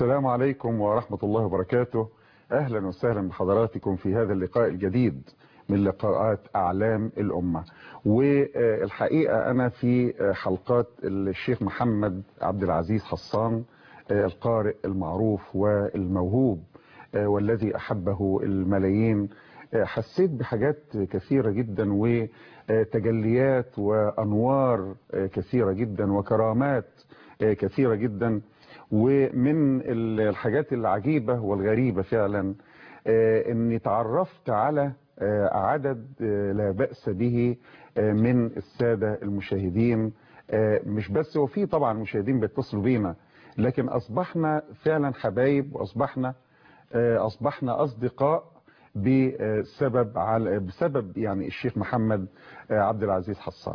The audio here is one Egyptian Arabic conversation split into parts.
السلام عليكم ورحمة الله وبركاته أهلا وسهلا بحضراتكم في هذا اللقاء الجديد من لقاءات أعلام الأمة والحقيقة أنا في حلقات الشيخ محمد عبد العزيز حصان القارئ المعروف والموهوب والذي أحبه الملايين حسيت بحاجات كثيرة جدا وتجليات وأنوار كثيرة جدا وكرامات كثيرة جدا ومن الحاجات العجيبة والغريبة فعلا اني تعرفت على عدد لا بأس به من السادة المشاهدين مش بس هو في طبعا مشاهدين بيتصلوا بينا لكن أصبحنا فعلا حبايب وأصبحنا أصبحنا أصدقاء بسبب على بسبب يعني الشيخ محمد عبد العزيز حصان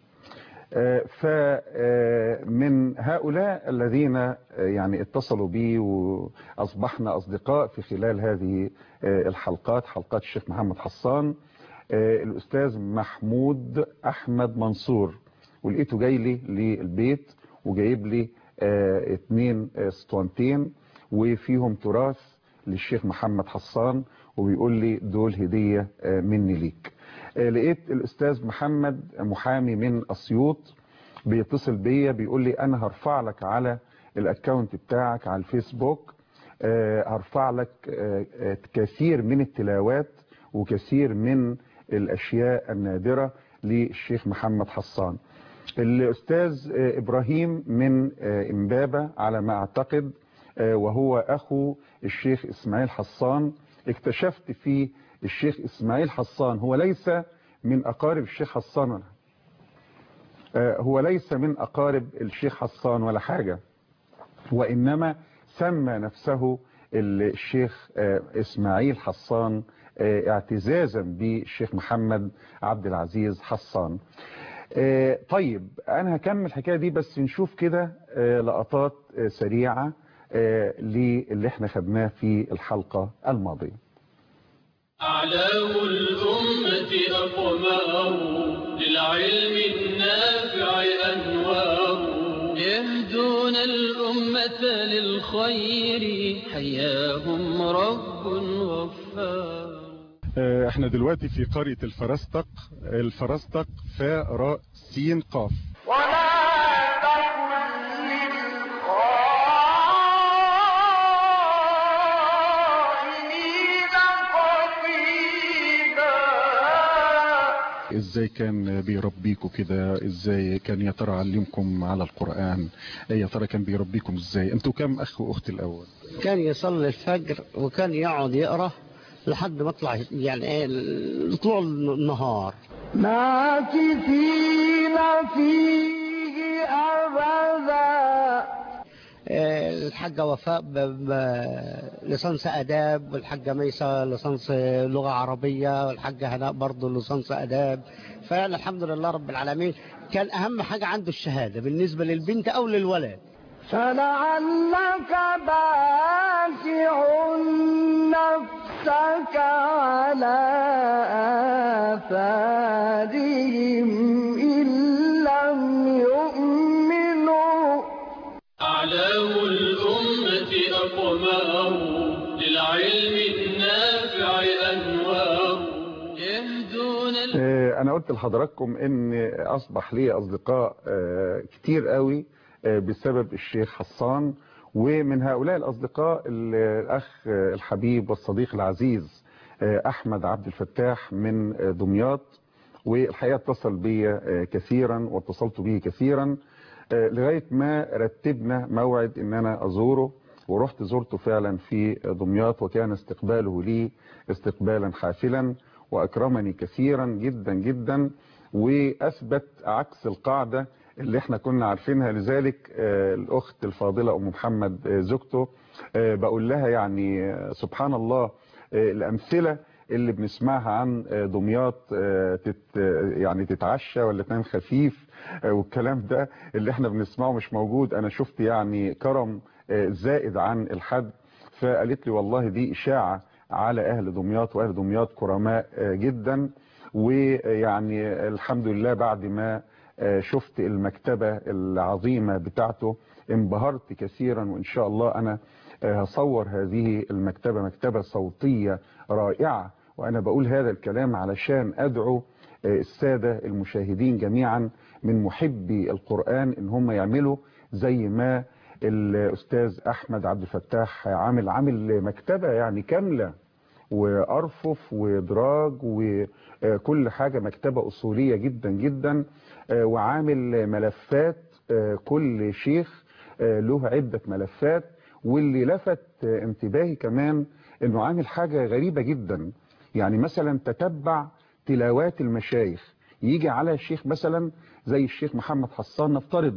فمن هؤلاء الذين يعني اتصلوا بي وأصبحنا أصدقاء في خلال هذه الحلقات حلقات الشيخ محمد حصان الأستاذ محمود أحمد منصور ولقيته جاي لي للبيت وجايب لي اتنين اسطوانتين وفيهم تراث للشيخ محمد حصان وبيقول لي دول هدية مني ليك لقيت الأستاذ محمد محامي من أسيوط بيتصل بيا بيقول لي أنا هرفع لك على الأكاونت بتاعك على الفيسبوك هرفع لك كثير من التلاوات وكثير من الأشياء النادرة للشيخ محمد حصان الأستاذ إبراهيم من إمبابة على ما أعتقد وهو أخو الشيخ إسماعيل حصان اكتشفت في الشيخ إسماعيل حصان هو ليس من أقارب الشيخ حصان هو ليس من أقارب الشيخ حصان ولا حاجة وإنما سمى نفسه الشيخ إسماعيل حصان اعتزازا بالشيخ محمد عبد العزيز حصان طيب أنا هكمل الحكاية دي بس نشوف كده لقطات سريعة للي احنا خدناه في الحلقة الماضية أعلام الأمة أقمار للعلم النافع أنوار يهدون الأمة للخير حياهم رب غفار احنا دلوقتي في قرية الفرستق الفرستق فاء راء سين قاف ولا تكن للخائنين قصيدا ازاي كان بيربيكوا كده ازاي كان يا ترى علمكم على القرآن يا ترى كان بيربيكم ازاي انتوا كام اخ واخت الاول كان يصلي الفجر وكان يقعد يقرا لحد ما اطلع يعني ايه طلوع النهار ماكثين فيه أبدا آه، الحاجة وفاء ب- ب- لصنص آداب والحاجة ميسة لصنص لغة عربية والحاجة هناء برضه لصنص آداب فيعني الحمد لله رب العالمين كان أهم حاجة عنده الشهادة بالنسبة للبنت أو للولد فلعلك باكع نفسك على آثارهم إن لم يؤمنوا أعلام الأمة أقمار للعلم النافع أنوار يهدون آه، انا قلت لحضراتكم ان اصبح لي اصدقاء آه، كتير قوي آه، بسبب الشيخ حصان ومن هؤلاء الاصدقاء ال- الاخ آه، الحبيب والصديق العزيز آه، احمد عبد الفتاح من آه، دمياط والحقيقه اتصل بي آه، كثيرا واتصلت به كثيرا آه، لغايه ما رتبنا موعد ان انا ازوره ورحت زرته فعلا في دمياط وكان استقباله لي استقبالا حافلا واكرمني كثيرا جدا جدا واثبت عكس القاعده اللي احنا كنا عارفينها لذلك آه، الاخت الفاضله ام محمد آه، زوجته آه، بقول لها يعني آه، سبحان الله آه، الامثله اللي بنسمعها عن آه، دمياط آه، تت يعني تتعشى ولا تنام خفيف آه، والكلام ده اللي احنا بنسمعه مش موجود انا شفت يعني كرم آه، زائد عن الحد فقالت لي والله دي اشاعه على اهل دمياط واهل دمياط كرماء آه، جدا ويعني الحمد لله بعد ما آه، شفت المكتبة العظيمة بتاعته انبهرت كثيرا وإن شاء الله أنا آه، هصور هذه المكتبة مكتبة صوتية رائعة وأنا بقول هذا الكلام علشان أدعو آه، السادة المشاهدين جميعا من محبي القرآن إن هم يعملوا زي ما الأستاذ أحمد عبد الفتاح عامل عامل مكتبة يعني كاملة وأرفف ودراج وكل حاجة مكتبة أصولية جدا جدا آه، وعامل ملفات آه، كل شيخ آه، له عدة ملفات واللي لفت آه، انتباهي كمان انه عامل حاجة غريبة جدا يعني مثلا تتبع تلاوات المشايخ يجي على الشيخ مثلا زي الشيخ محمد حسان نفترض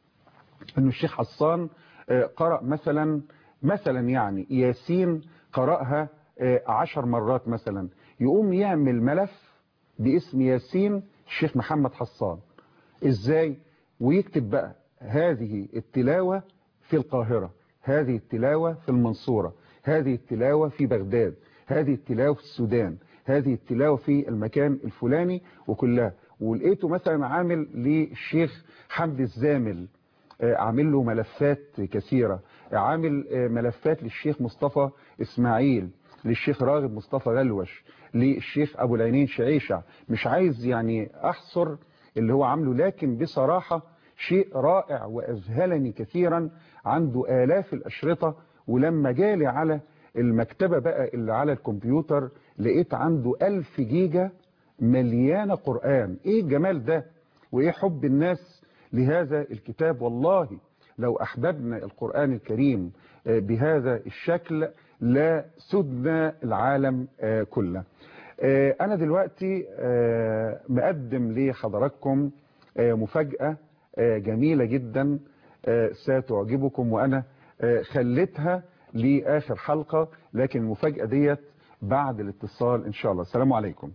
انه الشيخ حسان آه، قرأ مثلا مثلا يعني ياسين قرأها آه، عشر مرات مثلا يقوم يعمل ملف باسم ياسين الشيخ محمد حسان ازاي ويكتب بقى هذه التلاوة في القاهرة هذه التلاوة في المنصورة هذه التلاوة في بغداد هذه التلاوة في السودان هذه التلاوة في المكان الفلاني وكلها ولقيته مثلا عامل للشيخ حمد الزامل آه، عامل له ملفات كثيرة عامل آه، ملفات للشيخ مصطفى إسماعيل للشيخ راغب مصطفى غلوش للشيخ أبو العينين شعيشع مش عايز يعني أحصر اللي هو عامله لكن بصراحة شيء رائع وأذهلني كثيرا عنده آلاف الأشرطة ولما جالي على المكتبة بقى اللي على الكمبيوتر لقيت عنده ألف جيجا مليانة قرآن إيه الجمال ده وإيه حب الناس لهذا الكتاب والله لو أحببنا القرآن الكريم آه، بهذا الشكل لا سدنا العالم آه، كله آه، أنا دلوقتي آه، مقدم لحضراتكم آه، مفاجأة آه، جميلة جدا آه، ستعجبكم وأنا آه، خليتها لآخر حلقة لكن المفاجأة ديت بعد الاتصال إن شاء الله السلام عليكم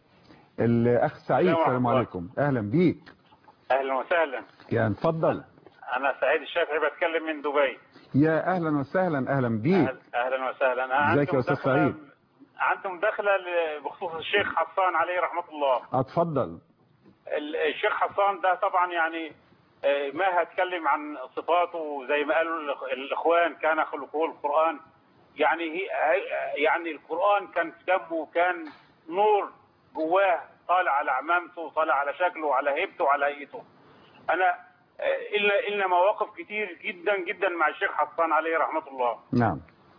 الأخ سعيد السلام السلام عليكم. عليكم أهلا بيك اهلا وسهلا يعني اتفضل انا سعيد الشافعي بتكلم من دبي يا أهلا وسهلا أهلا بيك أهل- اهلا وسهلا أنا ازيك عندي يا أستاذ مداخلة- سعيد؟ عندي مداخله ل- بخصوص الشيخ حسان عليه رحمه الله اتفضل ال- الشيخ حسان ده طبعا يعني آه، ما هتكلم عن صفاته زي ما قالوا الإخ- الاخوان كان خلقه القران يعني هي هي- يعني القران كان في دمه كان نور جواه طالع على عمامته طالع على شكله وعلى هيبته وعلى هيئته انا آه، إلا إلا مواقف كتير جدا جدا مع الشيخ حسان عليه رحمه الله نعم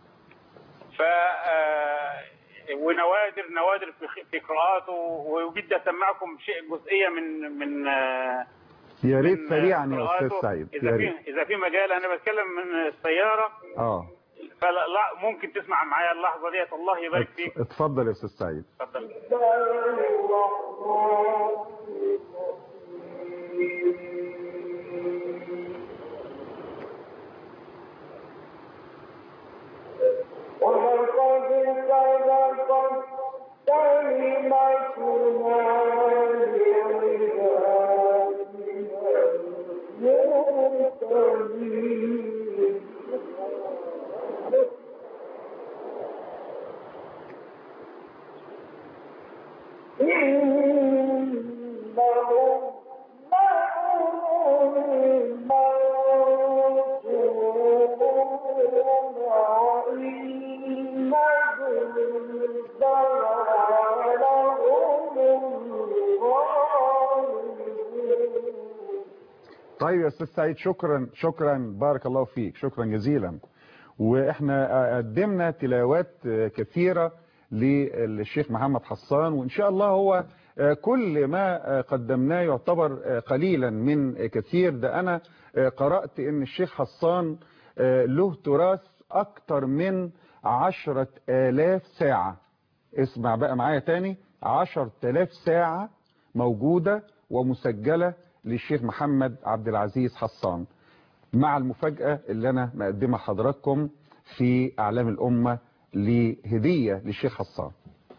ف آه، ونوادر نوادر في خ- في قراءاته وبدي اسمعكم شيء جزئيه من من آه، يا ريت من سريعا يا قراءاته. أستاذ سعيد اذا يا في ريت اذا في مجال انا بتكلم من السياره اه فلا لا ممكن تسمع معايا اللحظه ديت الله يبارك فيك ات- اتفضل يا أستاذ سعيد اتفضل ولقد سبقت كلمتنا لعبادنا المرسلين إنهم طيب يا استاذ سعيد شكرا شكرا بارك الله فيك شكرا جزيلا واحنا قدمنا تلاوات كثيرة للشيخ محمد حسان وان شاء الله هو كل ما قدمناه يعتبر قليلا من كثير ده انا قرأت ان الشيخ حسان له تراث اكتر من عشرة الاف ساعة اسمع بقى معايا تاني عشر تلاف ساعة موجودة ومسجلة للشيخ محمد عبد العزيز حسان مع المفاجأة اللي أنا مقدمة حضراتكم في أعلام الأمة لهدية للشيخ حسان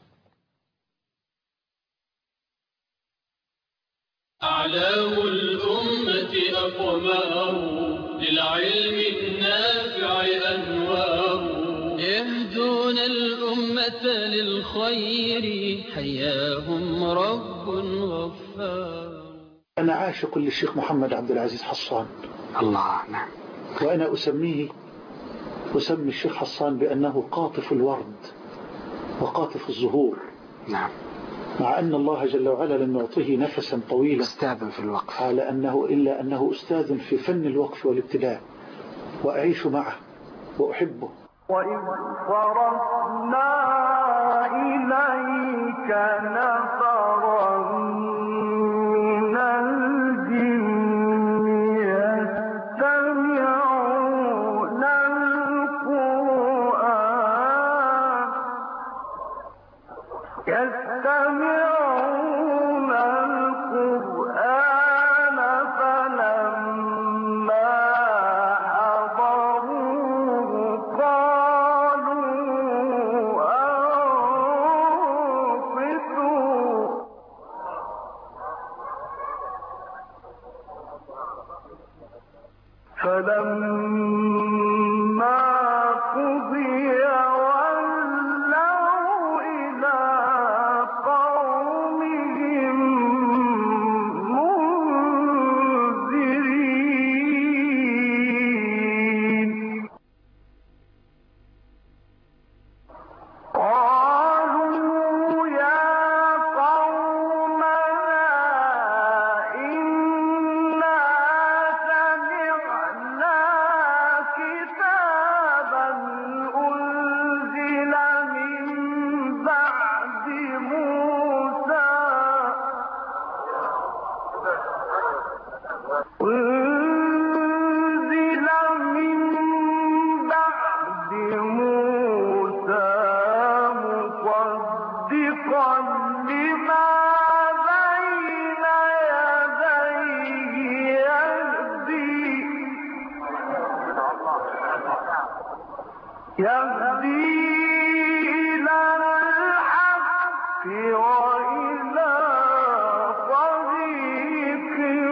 أعلام الأمة أقمار للعلم النافع أنوار يهدون الأمة للخير حياهم رب غفار أنا عاشق للشيخ محمد عبد العزيز حصان الله نعم وأنا أسميه وسمي الشيخ حسان بأنه قاطف الورد وقاطف الزهور نعم مع أن الله جل وعلا لم يعطيه نفسا طويلا أستاذ في الوقف على أنه إلا أنه أستاذ في فن الوقف والابتداء وأعيش معه وأحبه وإذ صرفنا إليك نفرا من الجن يستمعون القرآن يستمعون القرآن فلما حضروه قالوا أنصتوا فلما قضي ولوا إلى قومهم منذرين قالوا يا قومنا إنا سمعنا كتابا أنزل من بعد موسى أنزل من بعد موسى مصدقا لما بين يديه يهدي يهدي إلى الحق وإلى طريق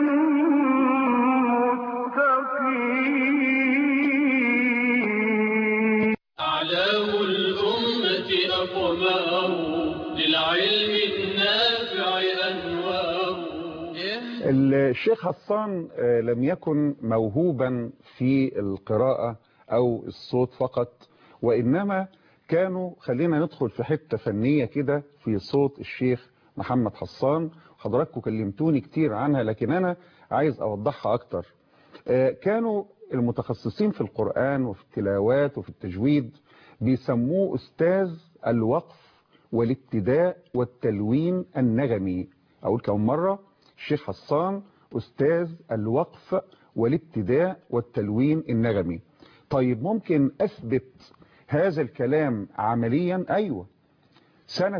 مستقيم أعلام الأمة أقمار للعلم النافع أنوار الشيخ حسان آه، لم يكن موهوبا في القراءة أو الصوت فقط وإنما كانوا خلينا ندخل في حتة فنية كده في صوت الشيخ محمد حسان حضراتكم كلمتوني كتير عنها لكن أنا عايز أوضحها أكتر آه، كانوا المتخصصين في القرآن وفي التلاوات وفي التجويد بيسموه أستاذ الوقف والابتداء والتلوين النغمي أقول كم مرة الشيخ حسان أستاذ الوقف والابتداء والتلوين النغمي طيب ممكن أثبت هذا الكلام عمليا أيوة سنة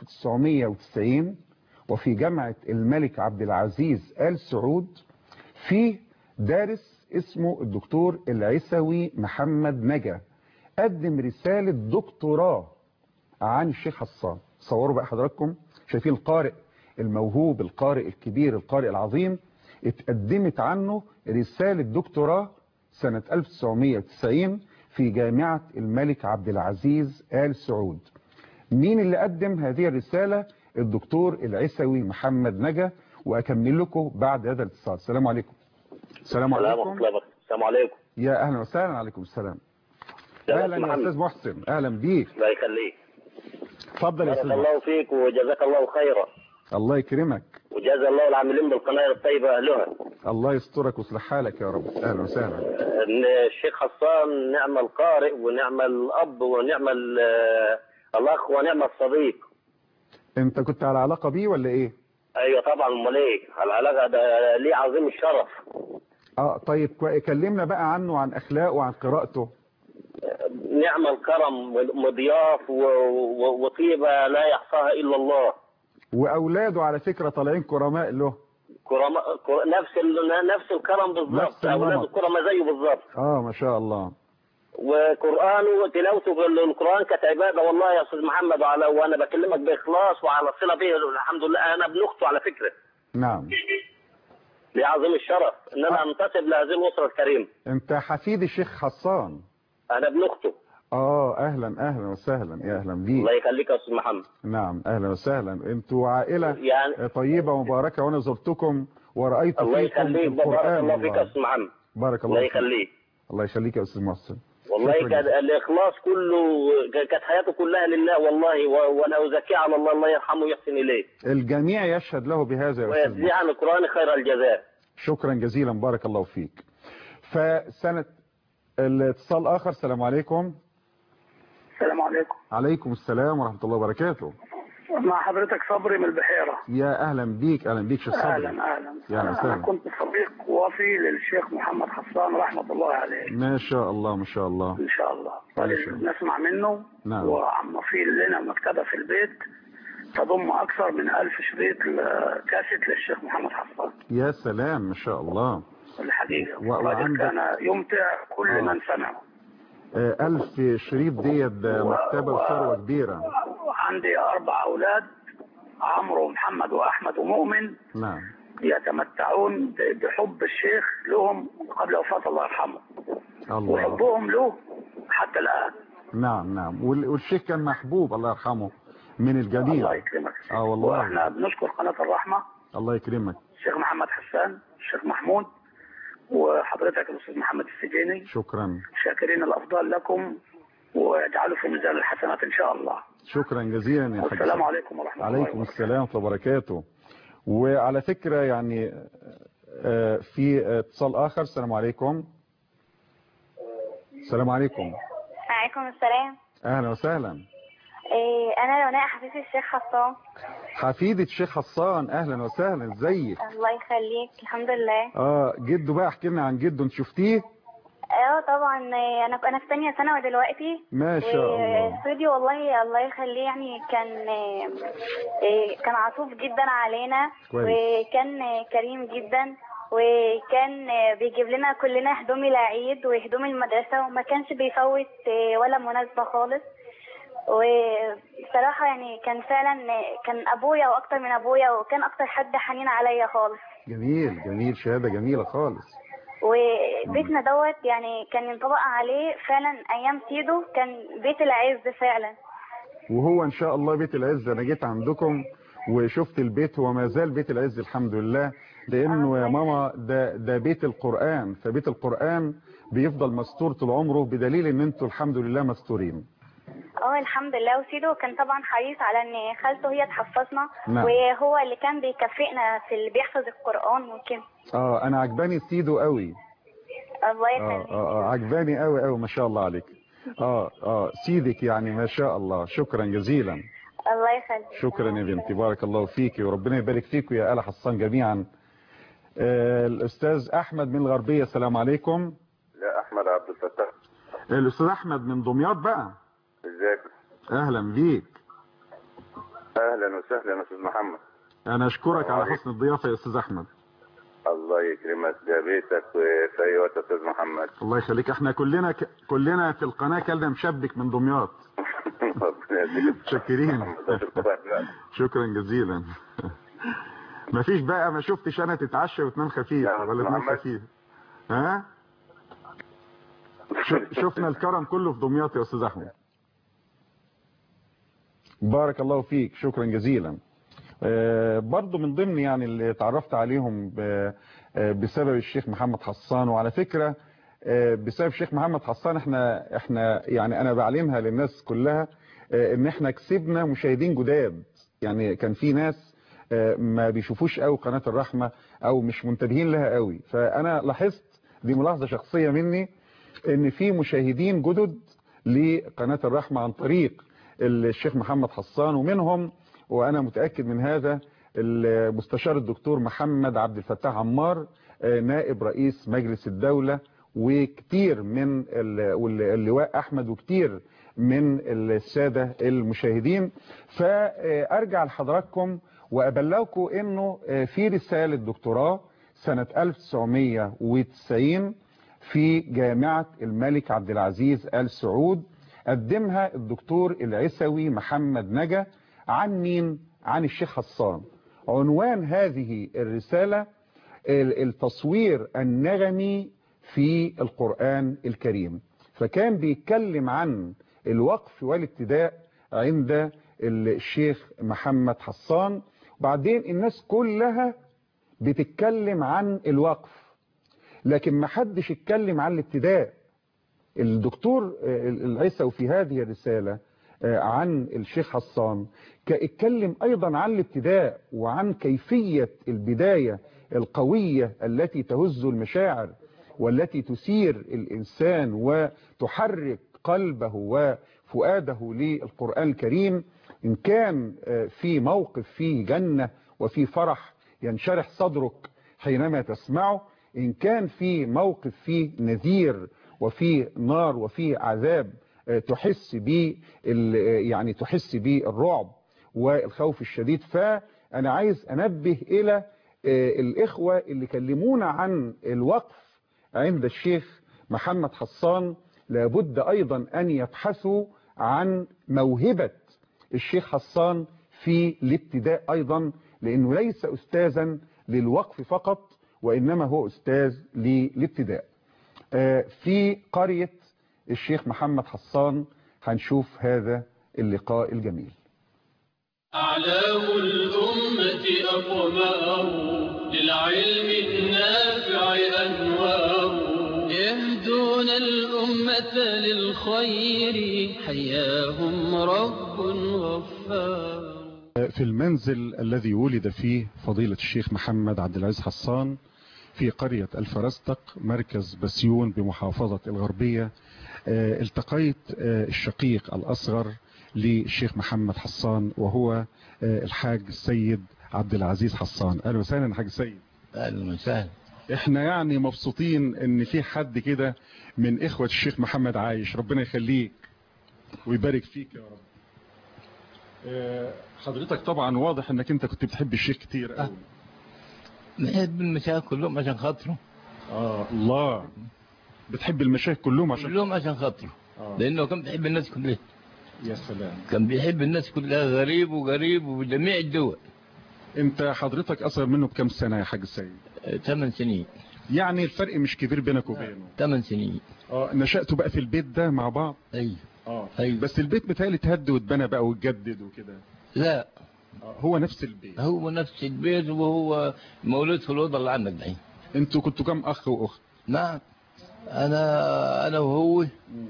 1990 وفي جامعة الملك عبد العزيز آل سعود في دارس اسمه الدكتور العسوي محمد نجا قدم رسالة دكتوراه عن الشيخ حسان صوروا بقى حضراتكم شايفين القارئ الموهوب القارئ الكبير القارئ العظيم اتقدمت عنه رسالة دكتوراه سنة 1990 في جامعة الملك عبد العزيز آل سعود مين اللي قدم هذه الرسالة الدكتور العسوي محمد نجا وأكمل لكم بعد هذا الاتصال السلام عليكم السلام السلام عليكم ورحمة الله وبركاته السلام عليكم يا أهلا وسهلا عليكم السلام يا أهلا يا محمد. أستاذ محسن أهلا بيك الله يخليك اتفضل يا بارك أستاذ الله محسن فيك وجزاك الله خيرا الله يكرمك وجزا الله العاملين بالقناة الطيبة أهلها الله يسترك ويصلح حالك يا رب أهلا وسهلا إن الشيخ حسان نعم القارئ ونعم الأب ونعم ال- الأخ ونعم الصديق أنت كنت على علاقة بيه ولا إيه؟ أيوة طبعا أمال إيه العلاقة ده ليه عظيم الشرف اه طيب كوي- كلمنا بقى عنه عن اخلاقه وعن قراءته نعم الكرم مضياف و- و- وطيبة لا يحصاها إلا الله واولاده على فكرة طالعين كرماء له كرماء كر- نفس ال- نفس الكرم نفس بالظبط النمط. أولاد الكرماء زيه بالظبط اه ما شاء الله وقرآنه وتلاوته بالقرآن كانت عبادة والله يا أستاذ محمد وعلى وأنا بكلمك بإخلاص وعلى صلة به الحمد لله أنا ابن أخته على فكرة نعم لعظيم الشرف إن أنا أنتسب لهذه الأسرة الكريمة انت حفيد الشيخ حسان أنا ابن أخته اه اهلا اهلا وسهلا يا اهلا الله بيك يخليك يا أستاذ محمد نعم اهلا وسهلا انتوا عائلة يعني طيبة ومباركة وانا زرتكم ورأيت الله فيكم يخليك بارك القرآن الله فيك يا والله. أستاذ محمد بارك الله الله فيك يخليك الله يخليك يا استاذ محسن والله شكراً كان جزيلاً. الاخلاص كله ك- كانت حياته كلها لله والله و- وانا ازكيه على الله الله يرحمه ويحسن اليه الجميع يشهد له بهذا يا أستاذ ويجزيه عن القران خير الجزاء شكرا جزيلا بارك الله فيك فسنة الاتصال آخر السلام عليكم السلام عليكم عليكم السلام ورحمة الله وبركاته مع حضرتك صبري من البحيرة يا أهلا بيك أهلا بيك شيخ صبري أهلا أهلا يا أهلا أنا وسهلا كنت صديق وفي للشيخ محمد حسان رحمة الله عليه ما شاء الله ما شاء الله إن شاء الله ما شاء الله. نسمع منه نعم. وعم في لنا مكتبة في البيت تضم أكثر من ألف شريط ل- كاسيت للشيخ محمد حسان يا سلام ما شاء الله الحقيقة و- الراجل وعندك- كان يمتع كل آه. من سمعه آه، ألف شريط ديت ده مكتبة وثروة كبيرة عندي أربع أولاد عمرو ومحمد وأحمد ومؤمن نعم يتمتعون ب- بحب الشيخ لهم قبل وفاة الله يرحمه الله وحبهم له حتى الآن نعم نعم وال- والشيخ كان محبوب الله يرحمه من الجميع الله يكرمك اه والله واحنا بنشكر قناة الرحمة الله يكرمك الشيخ محمد حسان الشيخ محمود وحضرتك الأستاذ محمد السجيني شكرا شاكرين الأفضل لكم ويجعله في ميزان الحسنات إن شاء الله شكرا جزيلا يا حاج والسلام صبري. عليكم ورحمة الله عليكم وبركاته السلام ورحمة الله وبركاته وعلى فكرة يعني آه، في اتصال آخر السلام عليكم السلام عليكم عليكم السلام أهلا وسهلا إيه انا رناء حفيظ الشيخ حسان حفيدة الشيخ حسان أهلا وسهلا ازيك الله يخليك الحمد لله اه جده بقى احكي لنا عن جده انت شفتيه اه طبعا إيه، انا انا في ثانيه ثانوي دلوقتي ما شاء الله واستوديو والله الله يخليه يعني كان إيه، إيه، كان عطوف جدا علينا كويس. وكان إيه، كريم جدا وكان إيه، بيجيب لنا كلنا هدوم العيد وهدوم المدرسة وما كانش بيفوت إيه، ولا مناسبة خالص وبصراحة يعني كان فعلا إيه، كان أبويا وأكتر من أبويا وكان أكتر حد حنين عليا خالص جميل جميل شهادة جميلة خالص وبيتنا دوت يعني كان ينطبق عليه فعلا ايام سيدو كان بيت العز فعلا وهو ان شاء الله بيت العز انا جيت عندكم وشفت البيت هو ما زال بيت العز الحمد لله لانه يا ماما ده ده بيت القرآن فبيت القرآن بيفضل مستور طول عمره بدليل ان انتوا الحمد لله مستورين اه الحمد لله وسيدو كان طبعا حريص على ان خالته هي تحفظنا نعم. وهو اللي كان بيكافئنا في اللي بيحفظ القرآن وكده اه انا عجباني سيدو قوي الله اه يخليك اه, آه عجباني قوي قوي ما شاء الله عليك اه اه سيدك يعني ما شاء الله شكرا جزيلا الله يخليك شكرا يا بنتي بارك الله فيك وربنا يبارك فيك يا آل حصان جميعا آه الأستاذ أحمد من الغربية السلام عليكم لا احمد عبد الفتاح الأستاذ أحمد من دمياط بقى ازيك أهلا بيك اهلا وسهلا يا استاذ محمد أنا أشكرك على حسن الضيافة يا أستاذ أحمد الله يكرمك ده بيتك في اي وقت يا استاذ محمد الله يخليك احنا كلنا ك... كلنا في القناة كلنا مشبك من دمياط ربنا يديك شاكرين شكرا جزيلا مفيش بقى ما شفتش انا تتعشى وتنام خفيف لا، ولا تنام محمد. خفيف ها ش- شفنا الكرم كله في دمياط يا استاذ احمد بارك الله فيك شكرا جزيلا آه، برضو من ضمن يعني اللي اتعرفت عليهم ب- آه، بسبب الشيخ محمد حسان وعلى فكرة آه، بسبب الشيخ محمد حسان احنا احنا يعني انا بعلمها للناس كلها آه، ان احنا كسبنا مشاهدين جداد يعني كان في ناس آه، ما بيشوفوش قوي قناة الرحمة او مش منتبهين لها قوي فانا لاحظت دي ملاحظة شخصية مني ان في مشاهدين جدد لقناة الرحمة عن طريق الشيخ محمد حسان ومنهم وانا متأكد من هذا المستشار الدكتور محمد عبد الفتاح عمار آه، نائب رئيس مجلس الدولة وكتير من ال- واللواء احمد وكتير من السادة المشاهدين فارجع لحضراتكم وابلغكم انه آه، في رسالة دكتوراه سنة 1990 في جامعة الملك عبد العزيز آل سعود قدمها الدكتور العسوي محمد نجا عن مين؟ عن الشيخ حسان عنوان هذه الرسالة ال- التصوير النغمي في القرآن الكريم فكان بيتكلم عن الوقف والابتداء عند الشيخ محمد حسان وبعدين الناس كلها بتتكلم عن الوقف لكن ما حدش اتكلم عن الابتداء الدكتور آه، العيسوي في هذه الرسالة آه، عن الشيخ حسان ك- اتكلم أيضا عن الابتداء وعن كيفية البداية القوية التي تهز المشاعر والتي تثير الإنسان وتحرك قلبه وفؤاده للقرآن الكريم إن كان آه، في موقف فيه جنة وفيه فرح ينشرح صدرك حينما تسمعه إن كان في موقف فيه نذير وفيه نار وفيه عذاب آه، تحس به ال- آه، يعني تحس به الرعب والخوف الشديد فأنا عايز أنبه إلى آه، الإخوة اللي كلمونا عن الوقف عند الشيخ محمد حسان لابد أيضا أن يبحثوا عن موهبة الشيخ حسان في الابتداء أيضا لأنه ليس أستاذا للوقف فقط وإنما هو أستاذ للابتداء آه، في قرية الشيخ محمد حسان هنشوف هذا اللقاء الجميل أعلام الأمة أقمار للعلم النافع أنوار يهدون الأمة للخير حياهم رب غفار في المنزل الذي ولد فيه فضيلة الشيخ محمد عبد العزيز حسان في قرية الفرستق مركز بسيون بمحافظة الغربية آه، التقيت آه، الشقيق الأصغر للشيخ محمد حسان وهو آه، الحاج السيد عبد العزيز حسان أهلا وسهلا يا حاج سيد اهلا وسهلا احنا يعني مبسوطين ان في حد كده من اخوة الشيخ محمد عايش ربنا يخليك ويبارك فيك يا رب آه، حضرتك طبعا واضح انك انت كنت بتحب الشيخ كتير قوي بحب المشايخ كلهم عشان خاطره اه الله بتحب المشايخ كلهم عشان كلهم عشان خاطره آه. لانه كان بيحب الناس كلها يا سلام كان بيحب الناس كلها غريب وغريب وجميع الدول انت حضرتك اصغر منه بكم سنة يا حاج سيد ثمان سنين يعني الفرق مش كبير بينك وبينه ثمان سنين اه نشأتوا بقى في البيت ده مع بعض ايوه اه أيوة. بس البيت متهيألي اتهد واتبنى بقى واتجدد وكده لا آه، هو نفس البيت هو نفس البيت وهو مولود في الاوضه اللي عندك دحين انتوا كنتوا كام اخ واخت نعم انا انا وهو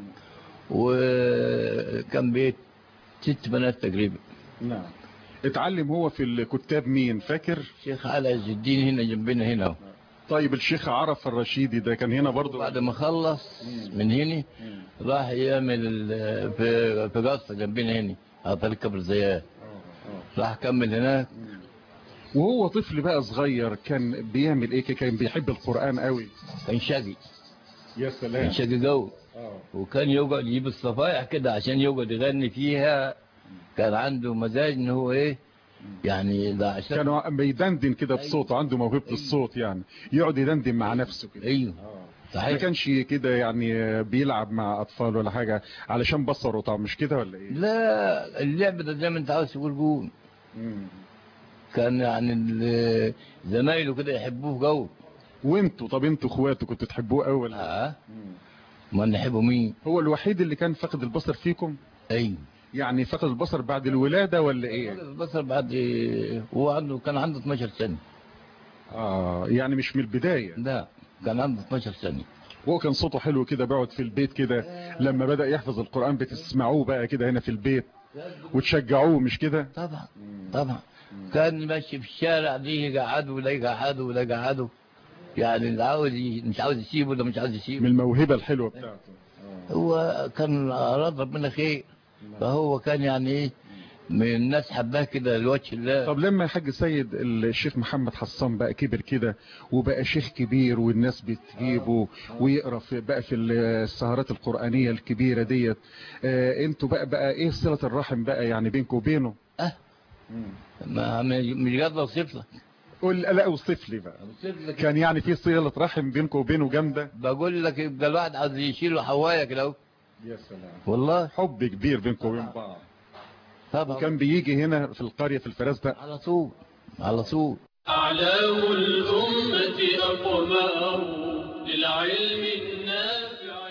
وكان بيت ست بنات تقريبا نعم اتعلم هو في الكتاب مين فاكر الشيخ علي عز الدين هنا جنبنا هنا أهو. طيب الشيخ عرف الرشيدي ده كان هنا برضو بعد ما خلص من هنا راح يعمل ال- في في قصر جنبنا هنا على طريق كبر زياد راح كمل هناك وهو طفل بقى صغير كان بيعمل ايه كان بيحب القرآن قوي كان شقي يا كان سلام شقي قوي آه. وكان يقعد يجيب الصفايح كده عشان يقعد يغني فيها كان عنده مزاج ان هو ايه يعني ده عشان كانوا بيدندن كده بصوته عنده موهبة الصوت يعني يقعد يدندن مع نفسه كده ايوه ما صحيح كانش كده يعني بيلعب مع اطفال ولا حاجة علشان بصره طبعا مش كده ولا ايه لا اللعب ده زي ما انت عاوز تقول قول مم. كان يعني ال- زمايله كده يحبوه قوي وانتوا طب انتوا اخواته كنتوا تحبوه قوي ولا اه ما نحبه مين هو الوحيد اللي كان فقد البصر فيكم ايوه يعني فقد البصر بعد الولادة ولا ايه البصر بعد هو عنده كان عنده 12 سنه اه يعني مش من البداية لا كان عنده 12 سنه وهو كان صوته حلو كده بيقعد في البيت كده لما بدأ يحفظ القرآن بتسمعوه بقى كده هنا في البيت وتشجعوه مش كده طبعا طبعا كان ماشي في الشارع دي يقعدوا ولا يقعدوا ولا يقعدوا يعني اللي عاوز ي- مش عاوز يسيبه ولا مش عاوز من يسيبه الموهبة الحلوة بتاعته هو كان أراد ربنا خير فهو كان يعني ايه من الناس حباه كده لوجه الله طب لما يا حاج سيد الشيخ محمد حسان بقى كبر كده وبقى شيخ كبير والناس بتجيبه ويقرا في بقى في السهرات القرآنية الكبيرة ديت آه انتوا بقى بقى ايه صلة الرحم بقى يعني بينكم وبينه اه ما مش قادر اوصف لك قول لا اوصف لي بقى اوصف لك كان يعني في صلة رحم بينكم وبينه جامدة بقول لك يبقى الواحد عاوز يشيله حوايه كده اهو. يا سلام والله حب كبير بينكم وبين بعض طبعا وكان بيجي هنا في القرية في الفرازدق على طول على طول أعلام الأمة أقمار للعلم النافع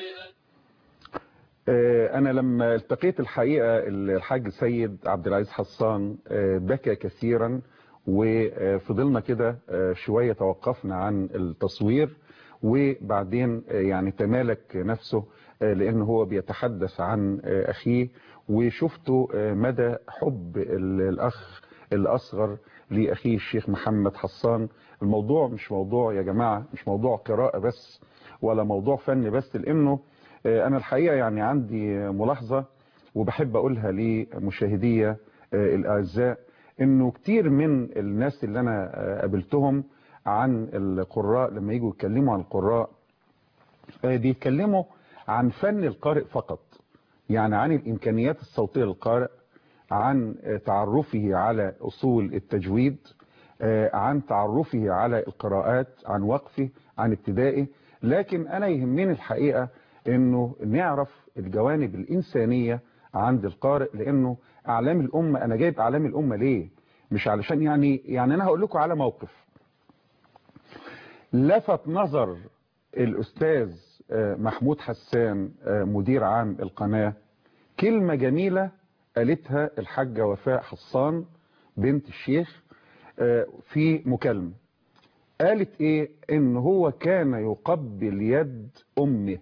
آه، أنا لما التقيت الحقيقة الحاج سيد عبد العزيز حسان آه، بكى كثيرا وفضلنا كده آه، شوية توقفنا عن التصوير وبعدين يعني تمالك نفسه لأنه هو بيتحدث عن أخيه وشفته مدى حب الأخ الأصغر لأخيه الشيخ محمد حسان الموضوع مش موضوع يا جماعة مش موضوع قراءة بس ولا موضوع فن بس لأنه أنا الحقيقة يعني عندي ملاحظة وبحب أقولها لمشاهدية الأعزاء إنه كتير من الناس اللي أنا قابلتهم عن القراء لما يجوا يتكلموا عن القراء بيتكلموا عن فن القارئ فقط يعني عن الإمكانيات الصوتية للقارئ عن تعرفه على أصول التجويد عن تعرفه على القراءات عن وقفه عن ابتدائه لكن أنا يهمني الحقيقة أنه نعرف الجوانب الإنسانية عند القارئ لأنه أعلام الأمة أنا جايب أعلام الأمة ليه مش علشان يعني يعني أنا هقول لكم على موقف لفت نظر الأستاذ محمود حسان مدير عام القناة كلمة جميلة قالتها الحاجة وفاء حصان بنت الشيخ في مكالمة قالت ايه ان هو كان يقبل يد امه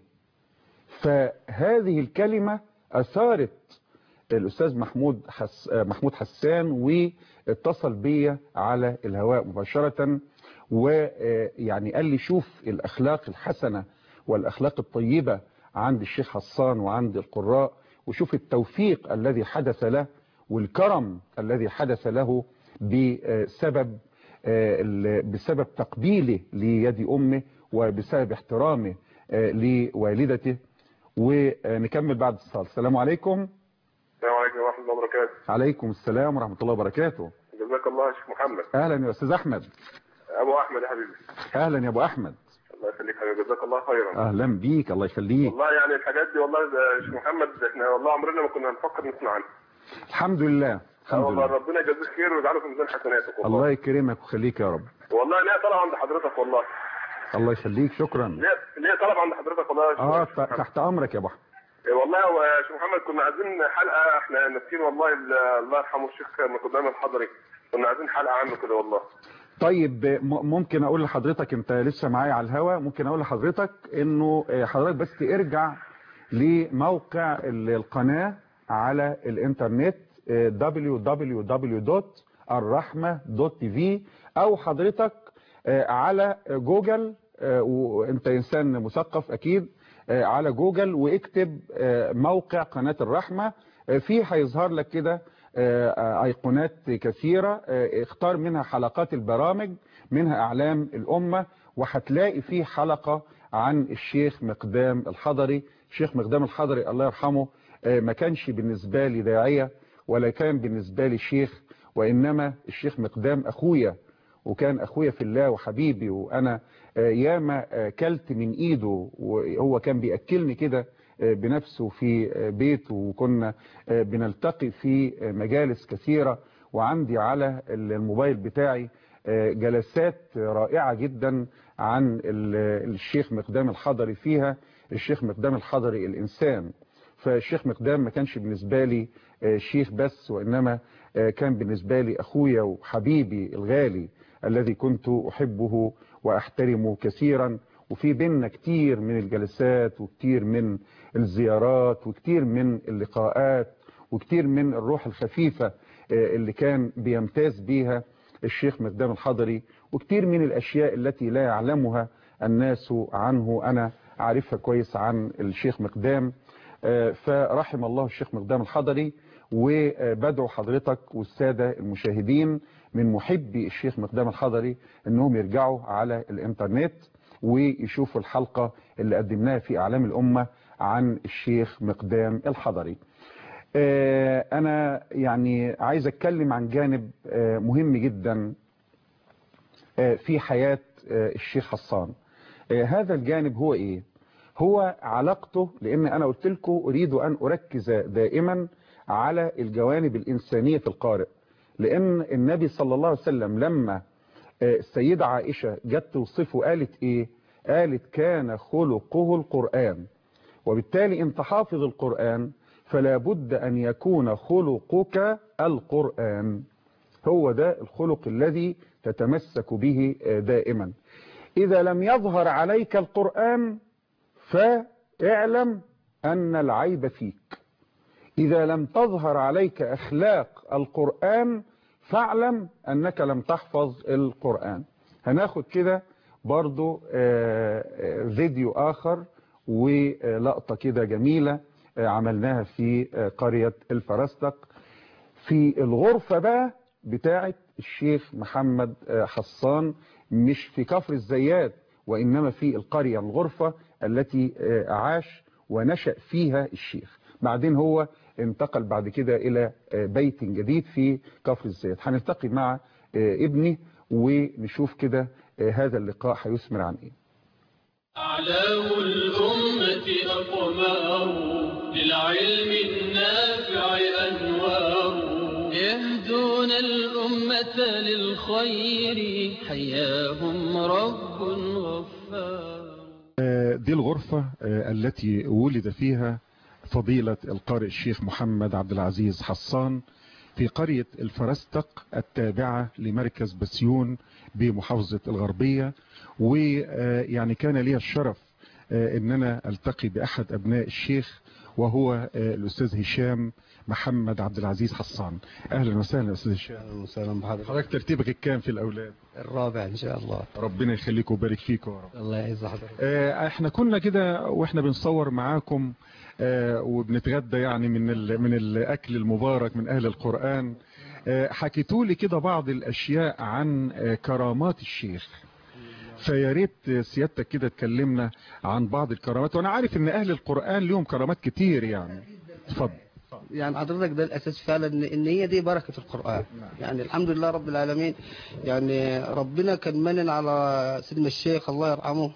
فهذه الكلمة اثارت الاستاذ محمود حس محمود حسان واتصل بيا على الهواء مباشرة ويعني قال لي شوف الاخلاق الحسنة والاخلاق الطيبة عند الشيخ حسان وعند القراء وشوف التوفيق الذي حدث له والكرم الذي حدث له بسبب بسبب تقبيله ليد أمه وبسبب احترامه لوالدته ونكمل بعد الصلاة السلام عليكم السلام عليكم ورحمة الله وبركاته عليكم السلام ورحمة الله وبركاته جزاك الله يا شيخ محمد أهلا يا أستاذ أحمد أبو أحمد يا حبيبي أهلا يا أبو أحمد الله يخليك حبيبي جزاك الله خيرا أهلا بيك الله يخليك والله يعني الحاجات دي والله يا شيخ محمد احنا والله عمرنا ما كنا نفكر نسمع عنها الحمد لله الحمد والله لله ربنا يجازيك خير ويجعله في ميزان حسناتك والله الله يكرمك ويخليك يا رب والله ليه طلب عند حضرتك والله الله يخليك شكرا ليه ليه طلب عند حضرتك والله يا شيخ اه محمد. ت- تحت أمرك يا أبو أحمد إيه والله يا شيخ محمد كنا عايزين حلقة احنا ناسيين والله ال- الله يرحمه الشيخ مقدام الحضري كنا عايزين حلقة عنه كده والله طيب م- ممكن اقول لحضرتك انت لسه معايا على الهوا ممكن اقول لحضرتك انه آه، حضرتك بس ارجع لموقع ال- القناة على الانترنت آه، www.الرحمة.tv او حضرتك آه، على جوجل آه، وانت انسان مثقف اكيد آه، على جوجل واكتب آه، موقع قناة الرحمة آه، فيه هيظهر لك كده آه، آه، ايقونات كثيرة آه، اختار منها حلقات البرامج منها اعلام الامة وهتلاقي فيه حلقة عن الشيخ مقدام الحضري الشيخ مقدام الحضري الله يرحمه آه، ما كانش بالنسبة لي داعية ولا كان بالنسبة لي شيخ وإنما الشيخ مقدام أخويا وكان أخويا في الله وحبيبي وأنا آه، ياما آه، كلت من إيده وهو كان بيأكلني كده آه، بنفسه في آه، بيته وكنا آه، بنلتقي في آه، مجالس كثيرة وعندي على الموبايل بتاعي آه، جلسات رائعة جدا عن ال- الشيخ مقدام الحضري فيها الشيخ مقدام الحضري الإنسان فالشيخ مقدام ما كانش بالنسبة لي آه، شيخ بس وإنما آه، كان بالنسبة لي أخويا وحبيبي الغالي الذي كنت أحبه وأحترمه كثيرا وفي بيننا كتير من الجلسات وكتير من الزيارات وكتير من اللقاءات وكتير من الروح الخفيفة آه، اللي كان بيمتاز بيها الشيخ مقدام الحضري وكتير من الأشياء التي لا يعلمها الناس عنه أنا أعرفها كويس عن الشيخ مقدام آه، فرحم الله الشيخ مقدام الحضري وبدعو حضرتك والسادة المشاهدين من محبي الشيخ مقدام الحضري انهم يرجعوا على الانترنت ويشوفوا الحلقة اللي قدمناها في اعلام الامة عن الشيخ مقدام الحضري آه، انا يعني عايز اتكلم عن جانب آه، مهم جدا آه، في حياة آه، الشيخ حسان آه، هذا الجانب هو ايه هو علاقته لان انا قلت لكم اريد ان اركز دائما على الجوانب الانسانية في القارئ لان النبي صلى الله عليه وسلم لما آه، السيدة عائشة جت توصفه قالت ايه قالت كان خلقه القرآن وبالتالي انت حافظ القرآن فلا بد ان يكون خلقك القرآن هو ده الخلق الذي تتمسك به آه، دائما إذا لم يظهر عليك القرآن فاعلم أن العيب فيك إذا لم تظهر عليك أخلاق القرآن فاعلم أنك لم تحفظ القرآن هناخد كده برضو آه، آه، فيديو آخر ولقطة كده جميلة آه، عملناها في آه، قرية الفرستق في الغرفة بقى بتاعة الشيخ محمد آه، حسان مش في كفر الزيات وإنما في القرية الغرفة التي آه، عاش ونشأ فيها الشيخ بعدين هو انتقل بعد كده إلى آه، بيت جديد في كفر الزيات هنلتقي مع آه، ابني ونشوف كده آه، هذا اللقاء هيثمر عن ايه أعلام الأمة أقمار للعلم النافع أنوار يهدون الأمة للخير حياهم رب غفار آه، دي الغرفة آه، التي ولد فيها فضيلة القارئ الشيخ محمد عبد العزيز حسان في قرية الفرستق التابعة لمركز بسيون بمحافظة الغربية ويعني كان لي الشرف آه، ان انا التقي باحد ابناء الشيخ وهو آه، الاستاذ هشام محمد عبد العزيز حسان اهلا وسهلا استاذ هشام اهلا وسهلا بحضرتك حضرتك ترتيبك الكام في الاولاد الرابع ان شاء الله ربنا يخليك ويبارك فيك يا رب الله يعز حضرتك آه، احنا كنا كده واحنا بنصور معاكم آه، وبنتغدى يعني من ال من الاكل المبارك من اهل القرآن آه، حكيتوا لي كده بعض الاشياء عن آه، كرامات الشيخ فيا ريت سيادتك كده تكلمنا عن بعض الكرامات وانا عارف ان اهل القرآن لهم كرامات كتير يعني اتفضل يعني حضرتك ده الاساس فعلا ان إن هي دي بركه القران يعني الحمد لله رب العالمين يعني ربنا كان منن على سيدنا الشيخ الله يرحمه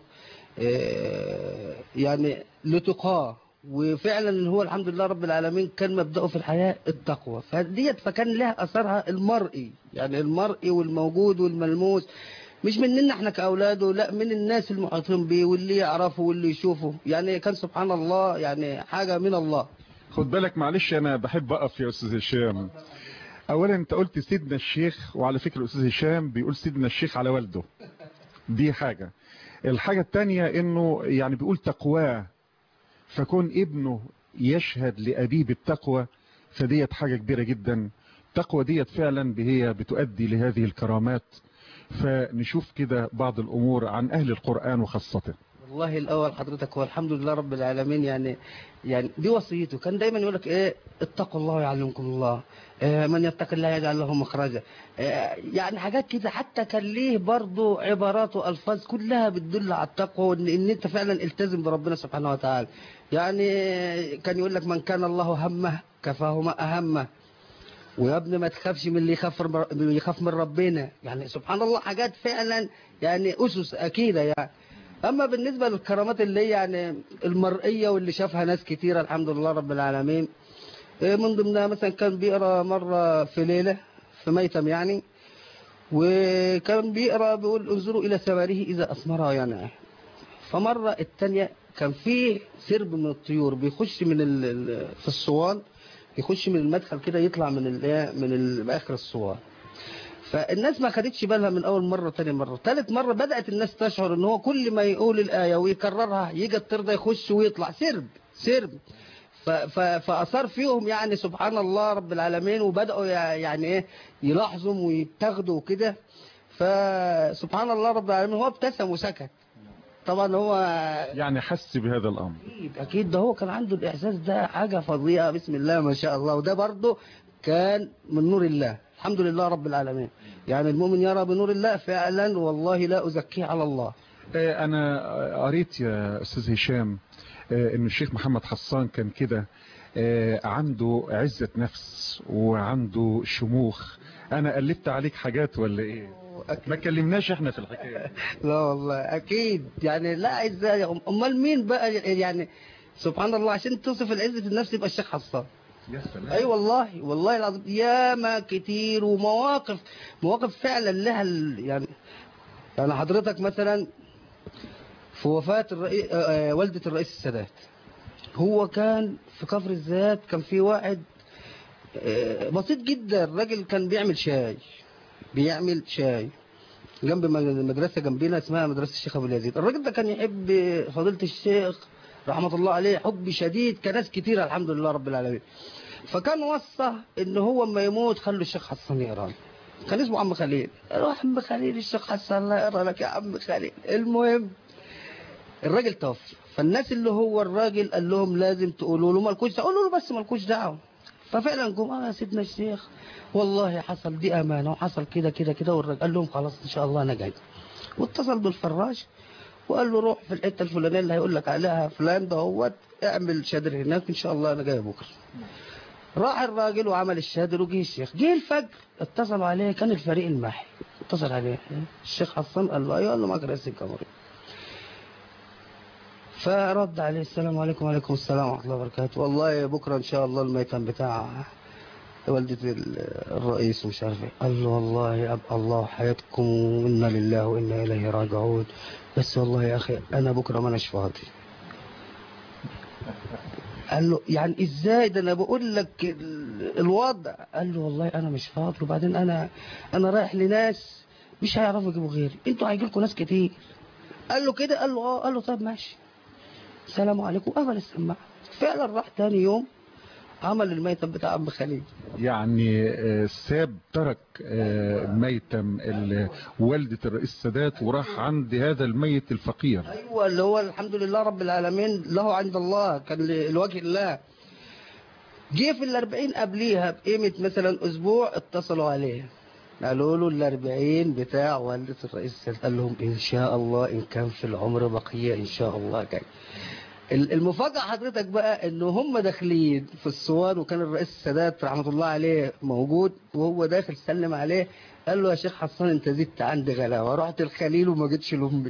آه، يعني لتقاه وفعلا هو الحمد لله رب العالمين كان مبدأه في الحياة التقوى فديت فكان لها أثرها المرئي يعني المرئي والموجود والملموس مش مننا احنا كأولاده لا من الناس المحيطين بيه واللي يعرفه واللي يشوفه يعني كان سبحان الله يعني حاجة من الله خد بالك معلش انا بحب اقف يا استاذ هشام اولا انت قلت سيدنا الشيخ وعلى فكرة الاستاذ هشام بيقول سيدنا الشيخ على والده دي حاجة الحاجة التانية انه يعني بيقول تقواه فكون ابنه يشهد لأبيه بالتقوى فديت حاجة كبيرة جدا التقوى ديت فعلا هي بتؤدي لهذه الكرامات فنشوف كده بعض الأمور عن أهل القرآن وخاصة والله الاول حضرتك هو الحمد لله رب العالمين يعني يعني دي وصيته كان دايما يقول لك ايه اتقوا الله ويعلمكم الله إيه من يتق الله يجعل له مخرجا إيه يعني حاجات كده حتى كان ليه برضه عبارات والفاظ كلها بتدل على التقوى وان ان انت فعلا التزم بربنا سبحانه وتعالى يعني كان يقول لك من كان الله همه كفاه ما اهمه ويا ابني ما تخافش من اللي يخاف اللي يخاف من ربنا يعني سبحان الله حاجات فعلا يعني اسس اكيده يعني اما بالنسبه للكرامات اللي هي يعني المرئيه واللي شافها ناس كتيره الحمد لله رب العالمين إيه من ضمنها مثلا كان بيقرا مره في ليله في ميتم يعني وكان بيقرا بيقول انظروا الى ثماره اذا اثمرها يعني فمره الثانيه كان في سرب من الطيور بيخش من ال- ال- في الصوان يخش من المدخل كده يطلع من ال من ال- اخر الصوان فالناس ما خدتش بالها من اول مره تاني مره ثالث مره بدات الناس تشعر ان هو كل ما يقول الايه ويكررها يجي الطير ده يخش ويطلع سرب سرب ف- ف- فاثار فيهم يعني سبحان الله رب العالمين وبداوا يع- يعني ايه يلاحظوا ويتاخدوا وكده فسبحان الله رب العالمين هو ابتسم وسكت طبعا هو يعني حس بهذا الأمر اكيد اكيد ده هو كان عنده الاحساس ده حاجه فظيعه بسم الله ما شاء الله وده برضه كان من نور الله الحمد لله رب العالمين يعني المؤمن يرى بنور الله فعلا والله لا ازكيه على الله آه، أنا قريت يا أستاذ هشام آه، إن الشيخ محمد حسان كان كده آه، عنده عزة نفس وعنده شموخ أنا قلبت عليك حاجات ولا إيه ما كلمناش إحنا في الحكاية لا والله اكيد يعني لا ازاي امال مين بقى يعني سبحان الله عشان توصف العزه النفس يبقى الشيخ حسان يا سلام اي والله والله العظيم ياما كتير ومواقف مواقف فعلا لها ال- يعني يعني حضرتك مثلا في وفاة الرئيس والدة الرئيس السادات هو كان في كفر الزيات كان في واحد آه، بسيط جدا الراجل كان بيعمل شاي بيعمل شاي جنب م- مدرسه جنبنا اسمها مدرسه الشيخ ابو اليزيد الراجل ده كان يحب فضيله الشيخ رحمه الله عليه حب شديد كناس كتيره الحمد لله رب العالمين فكان وصى ان هو اما يموت خلوا الشيخ حسن يقرا له. كان اسمه عم خليل قالوا يا عم خليل الشيخ حسن الله يقرا لك يا عم خليل المهم الراجل توفى فالناس اللي هو الراجل قال لهم لازم تقولوا له مالكوش دعوه قولوا له بس مالكوش دعوه ففعلا جم اه يا سيدنا الشيخ والله حصل دي امانه وحصل كده كده كده والراجل قال لهم خلاص ان شاء الله انا جاي واتصل بالفراش وقال له روح في الحته الفلانيه اللي هيقول لك عليها فلان ده هو اعمل شادر هناك ان شاء الله انا جاي بكره راح الراجل وعمل الشادر وجه الشيخ جه الفجر اتصلوا عليه كان الفريق المحي اتصل عليه الشيخ حسن قال له ايوه قال له معاك رئيس الجمهوريه فرد عليه السلام عليكم وعليكم السلام ورحمه الله وبركاته والله بكره ان شاء الله الميتم بتاع والدة ال- الرئيس ومش عارف ايه قال له والله ابقى الله حياتكم وانا لله وانا اليه راجعون بس والله يا اخي انا بكره ما اناش فاضي قال له يعني ازاي ده انا بقول لك ال- الوضع قال له والله انا مش فاضي وبعدين انا انا رايح لناس مش هيعرفوا يجيبوا غيري انتوا هيجي لكم ناس كتير قال له كده قال له اه قال له طب ماشي السلام عليكم قبل السماعه فعلا راح تاني يوم عمل الميتم بتاع عم خليل يعني آه، ساب ترك آه، ميتم ال- والدة الرئيس السادات وراح عند هذا الميت الفقير ايوه اللي هو الحمد لله رب العالمين له عند الله كان ل- لوجه الله جه في الأربعين قبليها بقيمة مثلا أسبوع اتصلوا عليه قالوا له الأربعين بتاع والدة الرئيس السادات قال لهم إن شاء الله إن كان في العمر بقية إن شاء الله جاي ال- المفاجأة حضرتك بقى إن هم داخلين في الصور وكان الرئيس السادات رحمة الله عليه موجود وهو داخل سلم عليه قال له يا شيخ حسان انت زدت عندي غلاوه رحت الخليل وما جيتش لامي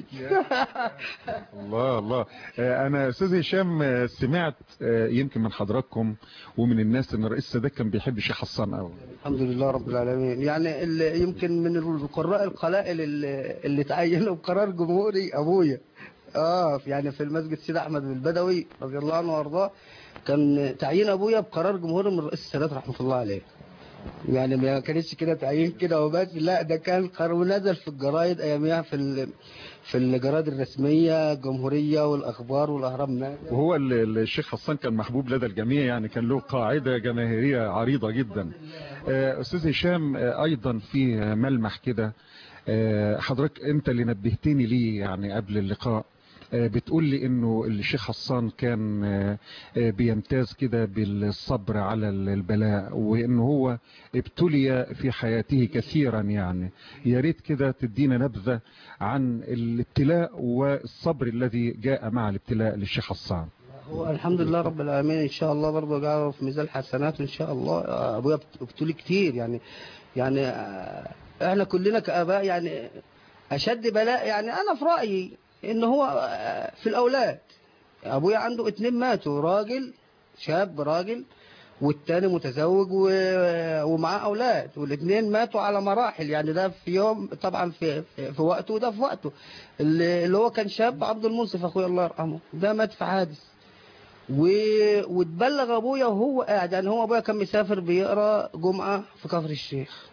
الله الله آه، انا استاذ هشام آه، سمعت آه، يمكن من حضراتكم ومن الناس ان الرئيس السادات كان بيحب الشيخ حسان قوي الحمد لله رب العالمين يعني ال- يمكن من القراء القلائل اللي, اللي تعينوا بقرار جمهوري ابويا اه يعني في المسجد سيد احمد البدوي رضي الله عنه وارضاه كان تعيين ابويا بقرار جمهوري من الرئيس السادات رحمه الله عليه يعني ما كانتش كده تعيين كده وبس لا ده كان قرار نزل في الجرايد اياميها في ال- في الجرايد الرسميه الجمهوريه والاخبار والاهرام نازل. وهو ال- ال- الشيخ حسان كان محبوب لدى الجميع يعني كان له قاعدة جماهيرية عريضة جدا آه، استاذ هشام آه، ايضا في ملمح كده آه، حضرتك انت اللي نبهتني ليه يعني قبل اللقاء آه، بتقول لي انه الشيخ حسان كان آه، آه، بيمتاز كده بالصبر على ال- البلاء وانه هو ابتلي في حياته كثيرا يعني يا ريت كده تدينا نبذة عن الابتلاء والصبر الذي جاء مع الابتلاء للشيخ حسان هو الحمد لله رب العالمين ان شاء الله برضه جعله في ميزان حسناته ان شاء الله ابويا بتقولي كتير يعني يعني آه، احنا كلنا كاباء يعني اشد بلاء يعني انا في رايي ان هو آه، في الاولاد ابويا عنده اتنين ماتوا راجل شاب راجل والتاني متزوج و- ومعاه اولاد والاثنين ماتوا على مراحل يعني ده في يوم طبعا في في في وقته وده في وقته اللي اللي هو كان شاب عبد المنصف اخويا الله يرحمه ده مات في حادث و... واتبلغ ابويا وهو قاعد يعني هو ابويا كان مسافر بيقرا جمعه في كفر الشيخ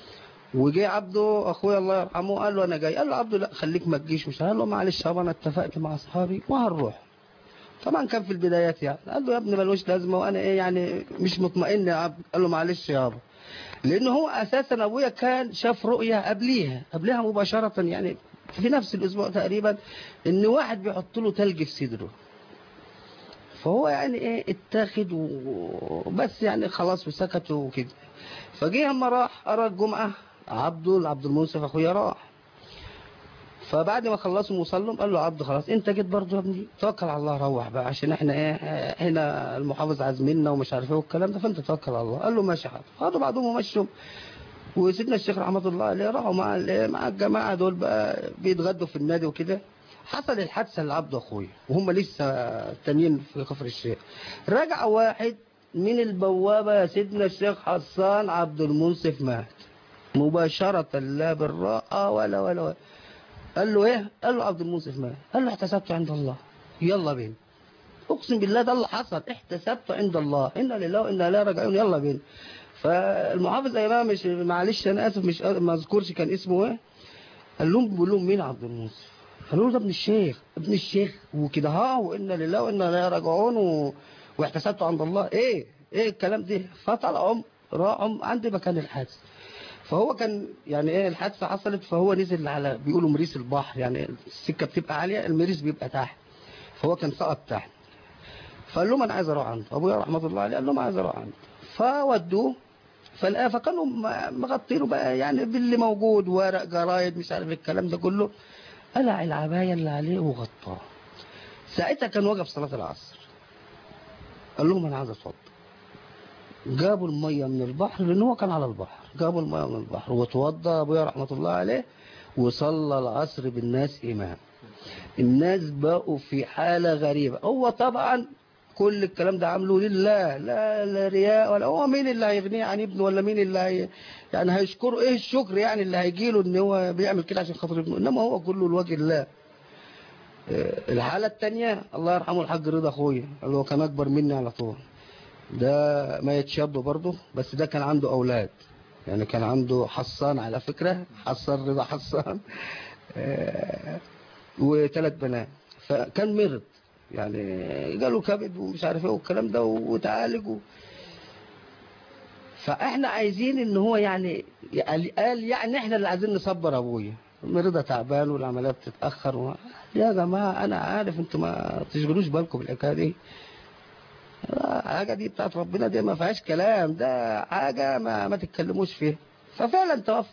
وجه عبده اخويا الله يرحمه قال له انا جاي قال له عبده لا خليك ما تجيش مش قال له معلش يابا انا اتفقت مع اصحابي وهنروح طبعا كان في البدايات يعني قال له يا ابني ملوش لازمه وانا ايه يعني مش مطمئن يا عبد قال له معلش يابا لان هو اساسا ابويا كان شاف رؤيه قبليها قبلها مباشره يعني في نفس الاسبوع تقريبا ان واحد بيحط له تلج في صدره فهو يعني ايه اتاخد وبس يعني خلاص وسكت وكده فجه اما راح قرا الجمعه عبده عبد المنصف اخويا راح فبعد ما خلصوا وصلوا قال له عبد خلاص انت جيت برضه يا ابني توكل على الله روح بقى عشان احنا ايه هنا المحافظ عازمنا ومش عارف ايه والكلام ده فانت توكل على الله قال له ماشي حاضر خدوا بعضهم ومشوا وسيدنا الشيخ رحمه الله عليه راحوا مع ال- مع الجماعه دول بقى بيتغدوا في النادي وكده حصل الحادثه لعبد اخويا وهم لسه تانيين في كفر الشيخ رجع واحد من البوابه يا سيدنا الشيخ حسان عبد المنصف مات مباشره لا بالراءه ولا ولا, ولا. قال له ايه قال له عبد المنصف مات قال له احتسبت عند الله يلا بينا اقسم بالله ده اللي حصل احتسبت عند الله انا لله وانا لا راجعون يلا بينا فالمحافظ ايامها مش معلش انا اسف مش ما اذكرش كان اسمه ايه قال لهم بيقول لهم مين عبد المنصف قالوا له ده ابن الشيخ ابن الشيخ وكده ها وإنا لله وإنا إليه راجعون و... واحتسبت عند الله ايه ايه الكلام ده فطلعهم راحوا عند مكان الحادث فهو كان يعني ايه الحادثه حصلت فهو نزل على بيقولوا مريس البحر يعني السكه بتبقى عاليه المريس بيبقى تحت فهو كان سقط تحت فقال لهم انا عايز اروح عنده ابويا رحمه الله عليه قال لهم عايز اروح عنده فودوه فلقاه فكانوا م- مغطينه بقى يعني باللي موجود ورق جرايد مش عارف الكلام ده كله قلع العبايه اللي عليه وغطاه ساعتها كان وقف صلاه العصر قال لهم انا عايز اتوضى جابوا الميه من البحر لان هو كان على البحر جابوا الميه من البحر وتوضى ابويا رحمه الله عليه وصلى العصر بالناس امام الناس بقوا في حاله غريبه هو طبعا كل الكلام ده عامله لله لا لا رياء ولا هو مين اللي هيغنيه عن ابنه ولا مين اللي هي يعني هيشكره ايه الشكر يعني اللي هيجي له ان هو بيعمل كده عشان خاطر ابنه انما هو كله لوجه الله آه، الحاله الثانيه الله يرحمه الحاج رضا اخويا اللي هو كان اكبر مني على طول ده ما يتشاب برضه بس ده كان عنده اولاد يعني كان عنده حصان على فكره حصان رضا حصان آه، وثلاث بنات فكان مرض يعني جاله كبد ومش عارف ايه والكلام ده وتعالج و... فاحنا عايزين ان هو يعني قال قال يعني احنا اللي عايزين نصبر ابويا مرضى تعبان والعمليه بتتاخر و... يا جماعه انا عارف انتوا ما تشغلوش بالكم بالحكايه دي حاجه دي بتاعت ربنا دي ما فيهاش كلام ده حاجه ما, ما تتكلموش فيها ففعلا توفى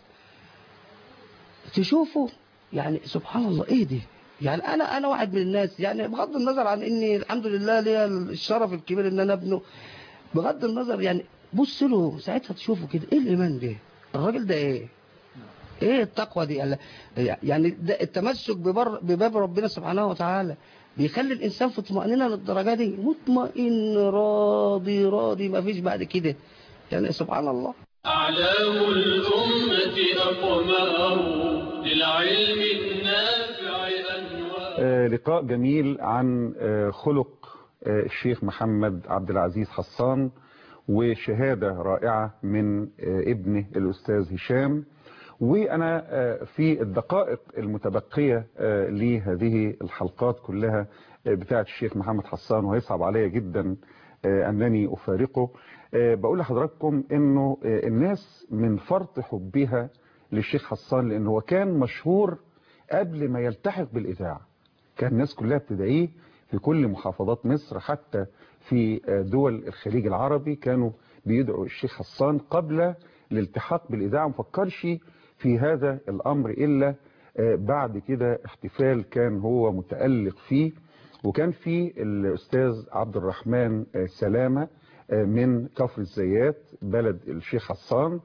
تشوفوا يعني سبحان الله ايه دي يعني انا انا واحد من الناس يعني بغض النظر عن اني الحمد لله ليا الشرف الكبير ان انا ابنه بغض النظر يعني بص له ساعتها تشوفوا كده ايه الايمان ده الراجل ده ايه ايه التقوى دي قال- يعني ده التمسك ببر بباب ربنا سبحانه وتعالى بيخلي الانسان في طمأنينة للدرجه دي مطمئن راضي راضي ما فيش بعد كده يعني سبحان الله أعلام الأمة أقمار للعلم النافع أنوار آه، لقاء جميل عن آه، خلق آه، الشيخ محمد عبد العزيز حسان وشهادة رائعة من آه، ابنه الأستاذ هشام وأنا آه، في الدقائق المتبقية آه، لهذه الحلقات كلها آه، بتاعة الشيخ محمد حسان وهيصعب عليا جدا آه، أنني أفارقه آه، بقول لحضراتكم أنه آه، الناس من فرط حبها للشيخ حسان لأنه هو كان مشهور قبل ما يلتحق بالإذاعة كان الناس كلها بتدعيه في كل محافظات مصر حتى في دول الخليج العربي كانوا بيدعوا الشيخ حسان قبل الالتحاق بالإذاعة مفكرش في هذا الأمر إلا بعد كده احتفال كان هو متألق فيه وكان في الأستاذ عبد الرحمن سلامة من كفر الزيات بلد الشيخ حسان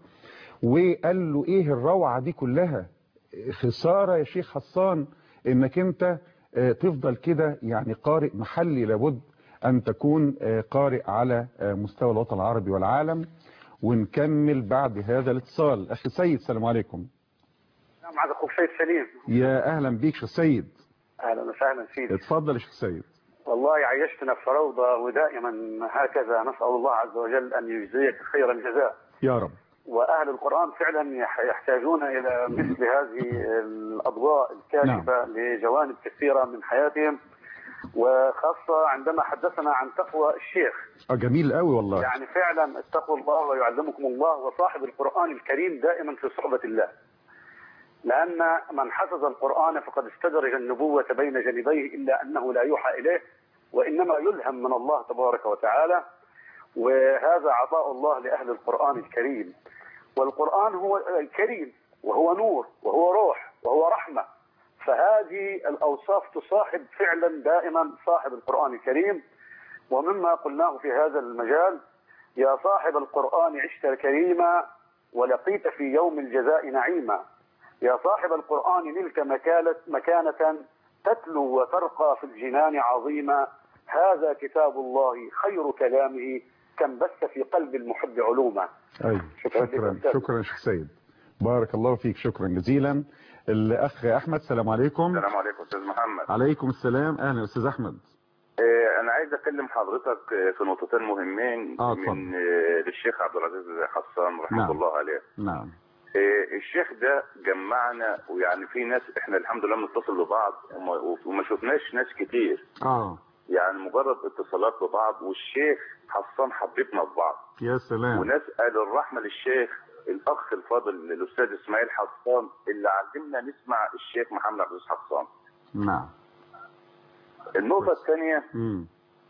وقال له ايه الروعة دي كلها خسارة يا شيخ حسان انك انت آه، تفضل كده يعني قارئ محلي لابد ان تكون آه، قارئ على آه، مستوى الوطن العربي والعالم ونكمل بعد هذا الاتصال اخي سيد السلام عليكم نعم عاد اخوك سيد سليم يا اهلا بيك شيخ سيد اهلا وسهلا سيدي اتفضل يا شيخ سيد والله عيشتنا في روضه ودائما هكذا نسال الله عز وجل ان يجزيك خير الجزاء يا رب واهل القران فعلا يح- يحتاجون الى مثل هذه الاضواء الكاشفه لجوانب كثيره من حياتهم وخاصه عندما حدثنا عن تقوى الشيخ اه جميل قوي والله يعني فعلا اتقوا الله ويعلمكم الله وصاحب القرآن الكريم دائما في صحبة الله لأن من حفظ القرآن فقد استدرج النبوة بين جانبيه إلا أنه لا يوحى إليه وإنما يلهم من الله تبارك وتعالى وهذا عطاء الله لأهل القرآن الكريم والقرآن هو الكريم وهو نور وهو روح وهو رحمة فهذه الأوصاف تصاحب فعلا دائما صاحب القرآن الكريم ومما قلناه في هذا المجال يا صاحب القرآن عشت كريما ولقيت في يوم الجزاء نعيما يا صاحب القرآن نلت مكانة, مكانة تتلو وترقى في الجنان عظيما هذا كتاب الله خير كلامه كم بث في قلب المحب علوما أي شكرا لك شكرا أستاذ. شكرا شيخ سيد بارك الله فيك شكرا جزيلا الاخ احمد السلام عليكم السلام عليكم استاذ محمد عليكم السلام اهلا استاذ احمد آه، انا عايز اكلم حضرتك آه، في نقطتين مهمين آه، اتفضل. من آه، للشيخ عبد العزيز حسان رحمه نعم. الله عليه نعم آه، الشيخ ده جمعنا ويعني في ناس احنا الحمد لله بنتصل ببعض وما, وما شفناش ناس كتير اه يعني مجرد اتصالات ببعض والشيخ حسان حبيبنا ببعض يا سلام ونسأل الرحمة للشيخ الأخ الفاضل الأستاذ إسماعيل حسان اللي علمنا نسمع الشيخ محمد عبد العزيز حسان نعم النقطة الثانية مم.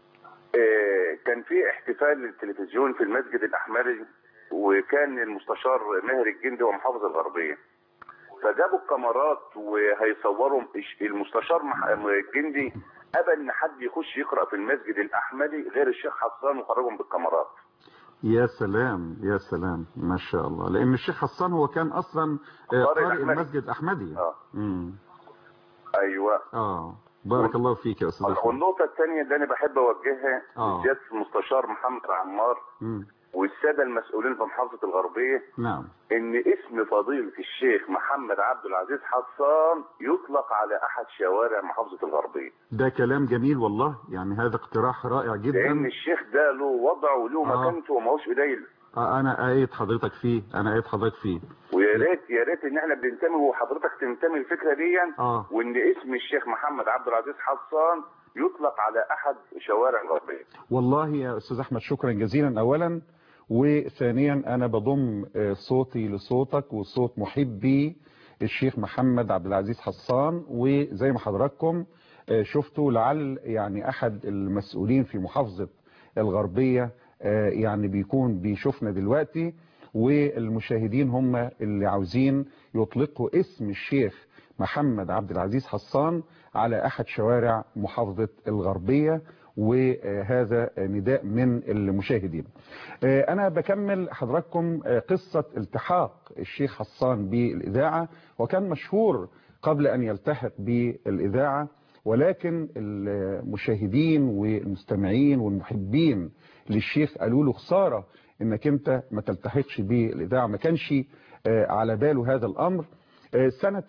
آه، كان في احتفال للتلفزيون في المسجد الأحمري وكان المستشار ماهر الجندي ومحافظ الغربية فجابوا الكاميرات وهيصوروا الش- المستشار مح- الجندي أبى إن حد يخش يقرأ في المسجد الأحمدي غير الشيخ حسان وخرجهم بالكاميرات يا سلام يا سلام ما شاء الله لان الشيخ حسان هو كان اصلا آه، قارئ قارئ الأحمدي. المسجد الاحمدي اه مم. أيوه اه بارك الله فيك يا استاذ احمد والنقطة الثانية اللي أنا بحب أوجهها آه. لسيادة المستشار محمد عمار مم. والسادة المسؤولين في محافظة الغربية نعم إن اسم فضيلة الشيخ محمد عبد العزيز حسان يطلق على أحد شوارع محافظة الغربية ده كلام جميل والله يعني هذا اقتراح رائع لأن جدا الشيخ ده له وضعه وله آه. مكانته وما هوش قليل آه، انا ايد حضرتك فيه انا ايد حضرتك فيه ويا ريت يا ريت ان احنا بننتمي وحضرتك تنتمي الفكره دي اه وان اسم الشيخ محمد عبد العزيز حسان يطلق على احد شوارع الغربيه والله يا استاذ احمد شكرا جزيلا اولا وثانيا انا بضم آه، صوتي لصوتك وصوت محبي الشيخ محمد عبد العزيز حسان وزي ما حضراتكم آه، شفتوا لعل يعني احد المسؤولين في محافظة الغربية آه، يعني بيكون بيشوفنا دلوقتي والمشاهدين هم اللي عاوزين يطلقوا اسم الشيخ محمد عبد العزيز حسان على احد شوارع محافظة الغربية وهذا نداء من المشاهدين انا بكمل حضراتكم قصة التحاق الشيخ حسان بالاذاعة وكان مشهور قبل ان يلتحق بالاذاعة ولكن المشاهدين والمستمعين والمحبين للشيخ قالوا له خسارة انك انت ما تلتحقش بالاذاعة ما كانش على باله هذا الامر سنة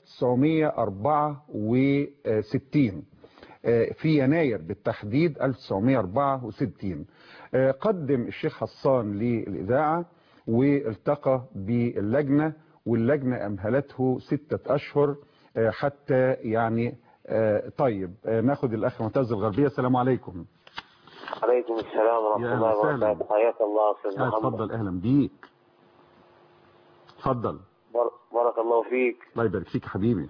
1964 في يناير بالتحديد 1964 قدم الشيخ حسان للإذاعة والتقى باللجنة واللجنة أمهلته ستة أشهر حتى يعني طيب ناخد الأخ معتز الغربية السلام عليكم عليكم السلام ورحمة الله وبركاته حياك الله أستاذ محمد اتفضل أهلا بيك اتفضل بارك الله فيك الله يبارك فيك حبيبي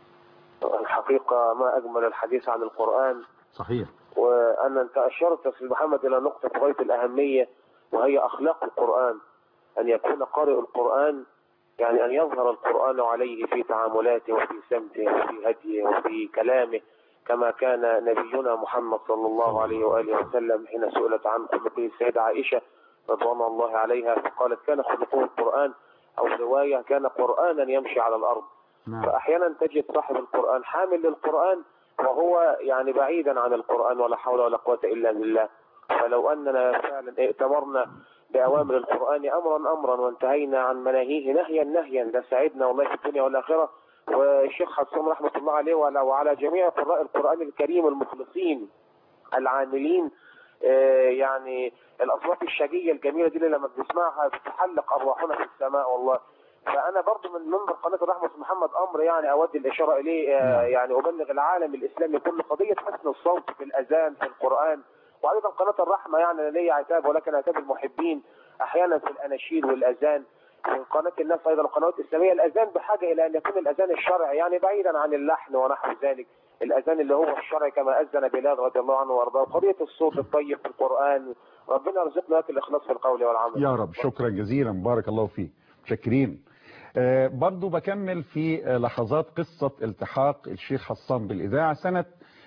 الحقيقة ما أجمل الحديث عن القرآن صحيح وأن أنت أشرت أستاذ محمد إلى نقطة غاية الأهمية وهي أخلاق القرآن أن يكون قارئ القرآن يعني أن يظهر القرآن عليه في تعاملاته وفي سمته وفي هديه وفي كلامه كما كان نبينا محمد صلى الله عليه وآله وسلم حين سئلت عن خلقه السيدة عائشة رضوان الله عليها فقالت كان خلقه القرآن أو رواية كان قرآنا يمشي على الأرض نعم. فأحيانا تجد صاحب القرآن حامل للقرآن وهو يعني بعيدا عن القرآن ولا حول ولا قوة إلا بالله فلو أننا فعلا ائتمرنا بأوامر القرآن أمرا أمرا وانتهينا عن مناهيه نهيا نهيا لسعدنا والله في الدنيا والآخرة والشيخ حسام رحمة الله عليه وعلى, وعلى جميع قراء القرآن الكريم المخلصين العاملين آه يعني الأصوات الشجية الجميلة دي اللي لما بنسمعها بتحلق أرواحنا في السماء والله فأنا برضو من منبر قناة الرحمة محمد أمر يعني أود الإشارة إليه آه يعني أبلغ العالم الإسلامي كل قضية حسن الصوت في الأذان في القرآن وأيضا قناة الرحمة يعني لي عتاب ولكن عتاب المحبين أحيانا في الأناشيد والأذان وقناة الناس أيضا القنوات الإسلامية الأذان بحاجة إلى أن يكون الأذان الشرعي يعني بعيدا عن اللحن ونحو ذلك الأذان اللي هو الشرعي كما أذن بلال رضي الله عنه وأرضاه قضية الصوت الطيب في القرآن ربنا يرزقنا الإخلاص في القول والعمل يا رب شكرا جزيلا بارك الله فيك متشكرين آه برضو بكمل في آه لحظات قصة التحاق الشيخ حسان بالإذاعة سنة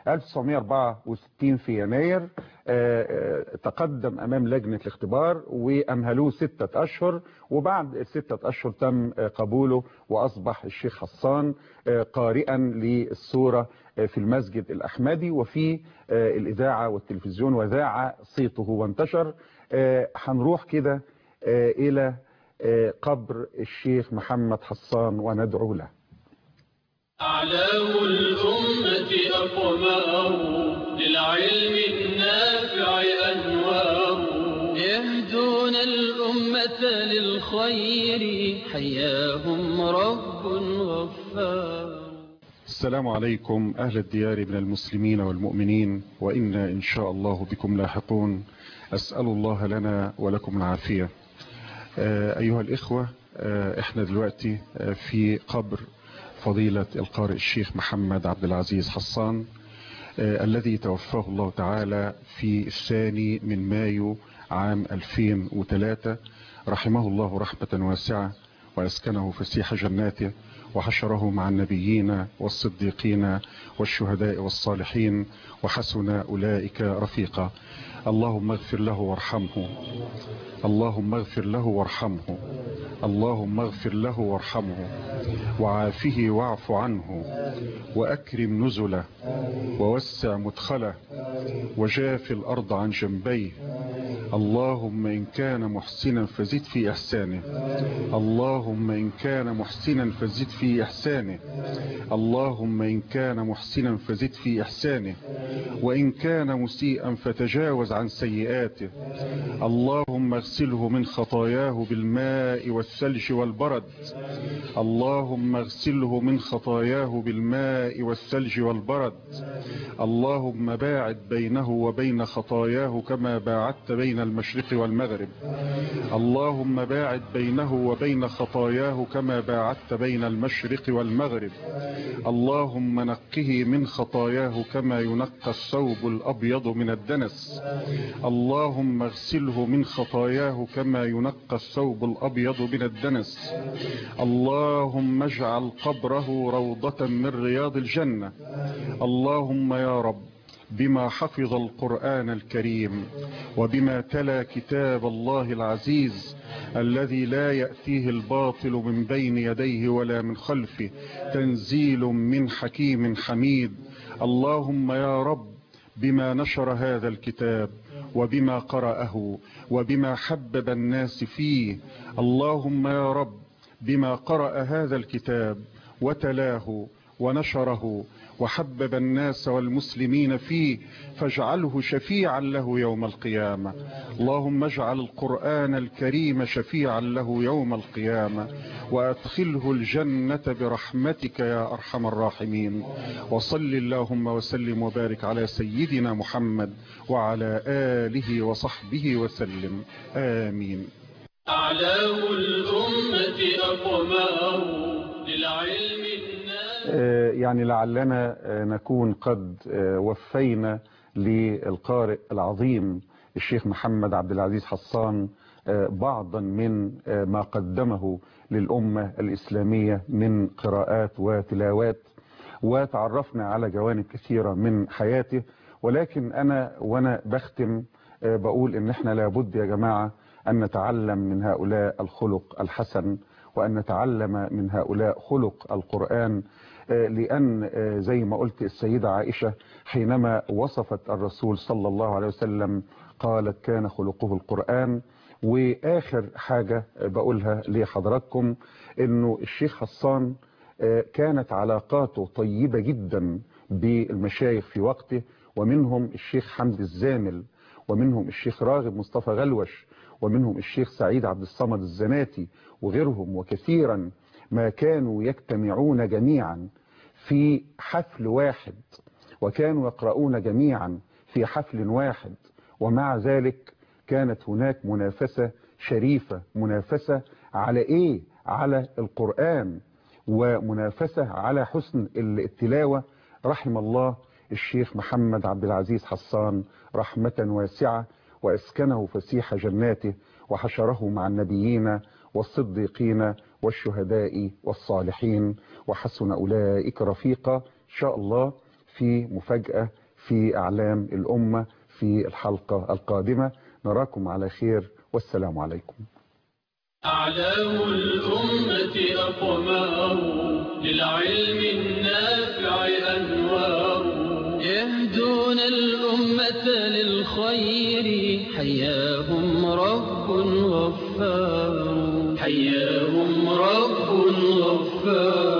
1964 في يناير آه تقدم أمام لجنة الاختبار وأمهلوه ستة أشهر وبعد الستة أشهر تم قبوله وأصبح الشيخ حسان قارئا للصورة في المسجد الأحمدي وفي الإذاعة والتلفزيون وذاع صيته وانتشر هنروح كده إلى قبر الشيخ محمد حسان وندعو له أعلام الأمة أقمار للعلم النافع أنوار يهدون الأمة للخير للخير حياهم رب غفار السلام عليكم أهل الديار من المسلمين والمؤمنين وإنا إن شاء الله بكم لاحقون أسأل الله لنا ولكم العافية آه، أيها الإخوة آه، إحنا دلوقتي آه، في قبر فضيلة القارئ الشيخ محمد عبد العزيز حصان آه، الذي توفاه الله تعالى في الثاني من مايو عام 2003 رحمه الله رحمة واسعة وأسكنه فسيح جناته وحشره مع النبيين والصديقين والشهداء والصالحين وحسن أولئك رفيقا اللهم اغفر له وارحمه اللهم اغفر له وارحمه اللهم اغفر له وارحمه وعافه واعف عنه وأكرم نزله ووسع مدخله وجاف الأرض عن جنبيه اللهم إن كان محسنا فزد في إحسانه اللهم إن كان محسنا فزد في إحسانه اللهم إن كان محسنا فزد في إحسانه وإن كان مسيئا فتجاوز عن سيئاته اللهم اغسله من خطاياه بالماء والثلج والبرد اللهم اغسله من خطاياه بالماء والثلج والبرد اللهم باعد بينه وبين خطاياه كما باعدت بين المشرق والمغرب اللهم باعد بينه وبين خطاياه كما باعدت بين المشرق والمغرب اللهم نقه من خطاياه كما ينقى الثوب الأبيض من الدنس اللهم اغسله من خطاياه كما ينقى الثوب الأبيض من الدنس اللهم اجعل قبره روضة من رياض الجنة اللهم يا رب بما حفظ القرآن الكريم وبما تلا كتاب الله العزيز الذي لا يأتيه الباطل من بين يديه ولا من خلفه تنزيل من حكيم حميد اللهم يا رب بما نشر هذا الكتاب وبما قرأه وبما حبب الناس فيه اللهم يا رب بما قرأ هذا الكتاب وتلاه ونشره وحبب الناس والمسلمين فيه فاجعله شفيعا له يوم القيامة اللهم اجعل القرآن الكريم شفيعا له يوم القيامة وأدخله الجنة برحمتك يا أرحم الراحمين وصل اللهم وسلم وبارك على سيدنا محمد وعلى آله وصحبه وسلم آمين أعلام الأمة أقمار للعلم آه، يعني لعلنا آه، نكون قد آه، وفينا للقارئ العظيم الشيخ محمد عبد العزيز حصان بعضا من ما قدمه للأمة الإسلامية من قراءات وتلاوات وتعرفنا على جوانب كثيرة من حياته ولكن أنا وأنا بختم بقول إن احنا لابد يا جماعة أن نتعلم من هؤلاء الخلق الحسن وأن نتعلم من هؤلاء خلق القرآن لأن زي ما قلت السيدة عائشة حينما وصفت الرسول صلى الله عليه وسلم قالت كان خلقه القرآن وآخر حاجة بقولها لحضراتكم أنه الشيخ حسان كانت علاقاته طيبة جدا بالمشايخ في وقته ومنهم الشيخ حمد الزامل ومنهم الشيخ راغب مصطفى غلوش ومنهم الشيخ سعيد عبد الصمد الزناتي وغيرهم وكثيرا ما كانوا يجتمعون جميعا في حفل واحد وكانوا يقرؤون جميعا في حفل واحد ومع ذلك كانت هناك منافسة شريفة منافسة على ايه على القرآن ومنافسة على حسن التلاوة رحم الله الشيخ محمد عبد العزيز حسان رحمة واسعة واسكنه فسيح جناته وحشره مع النبيين والصديقين والشهداء والصالحين وحسن أولئك رفيقا إن شاء الله في مفاجأة في أعلام الأمة في الحلقة القادمة نراكم على خير والسلام عليكم أعلام الأمة أقمار للعلم النافع أنوار يهدون الأمة للخير حياهم رب غفار حياهم رب غفار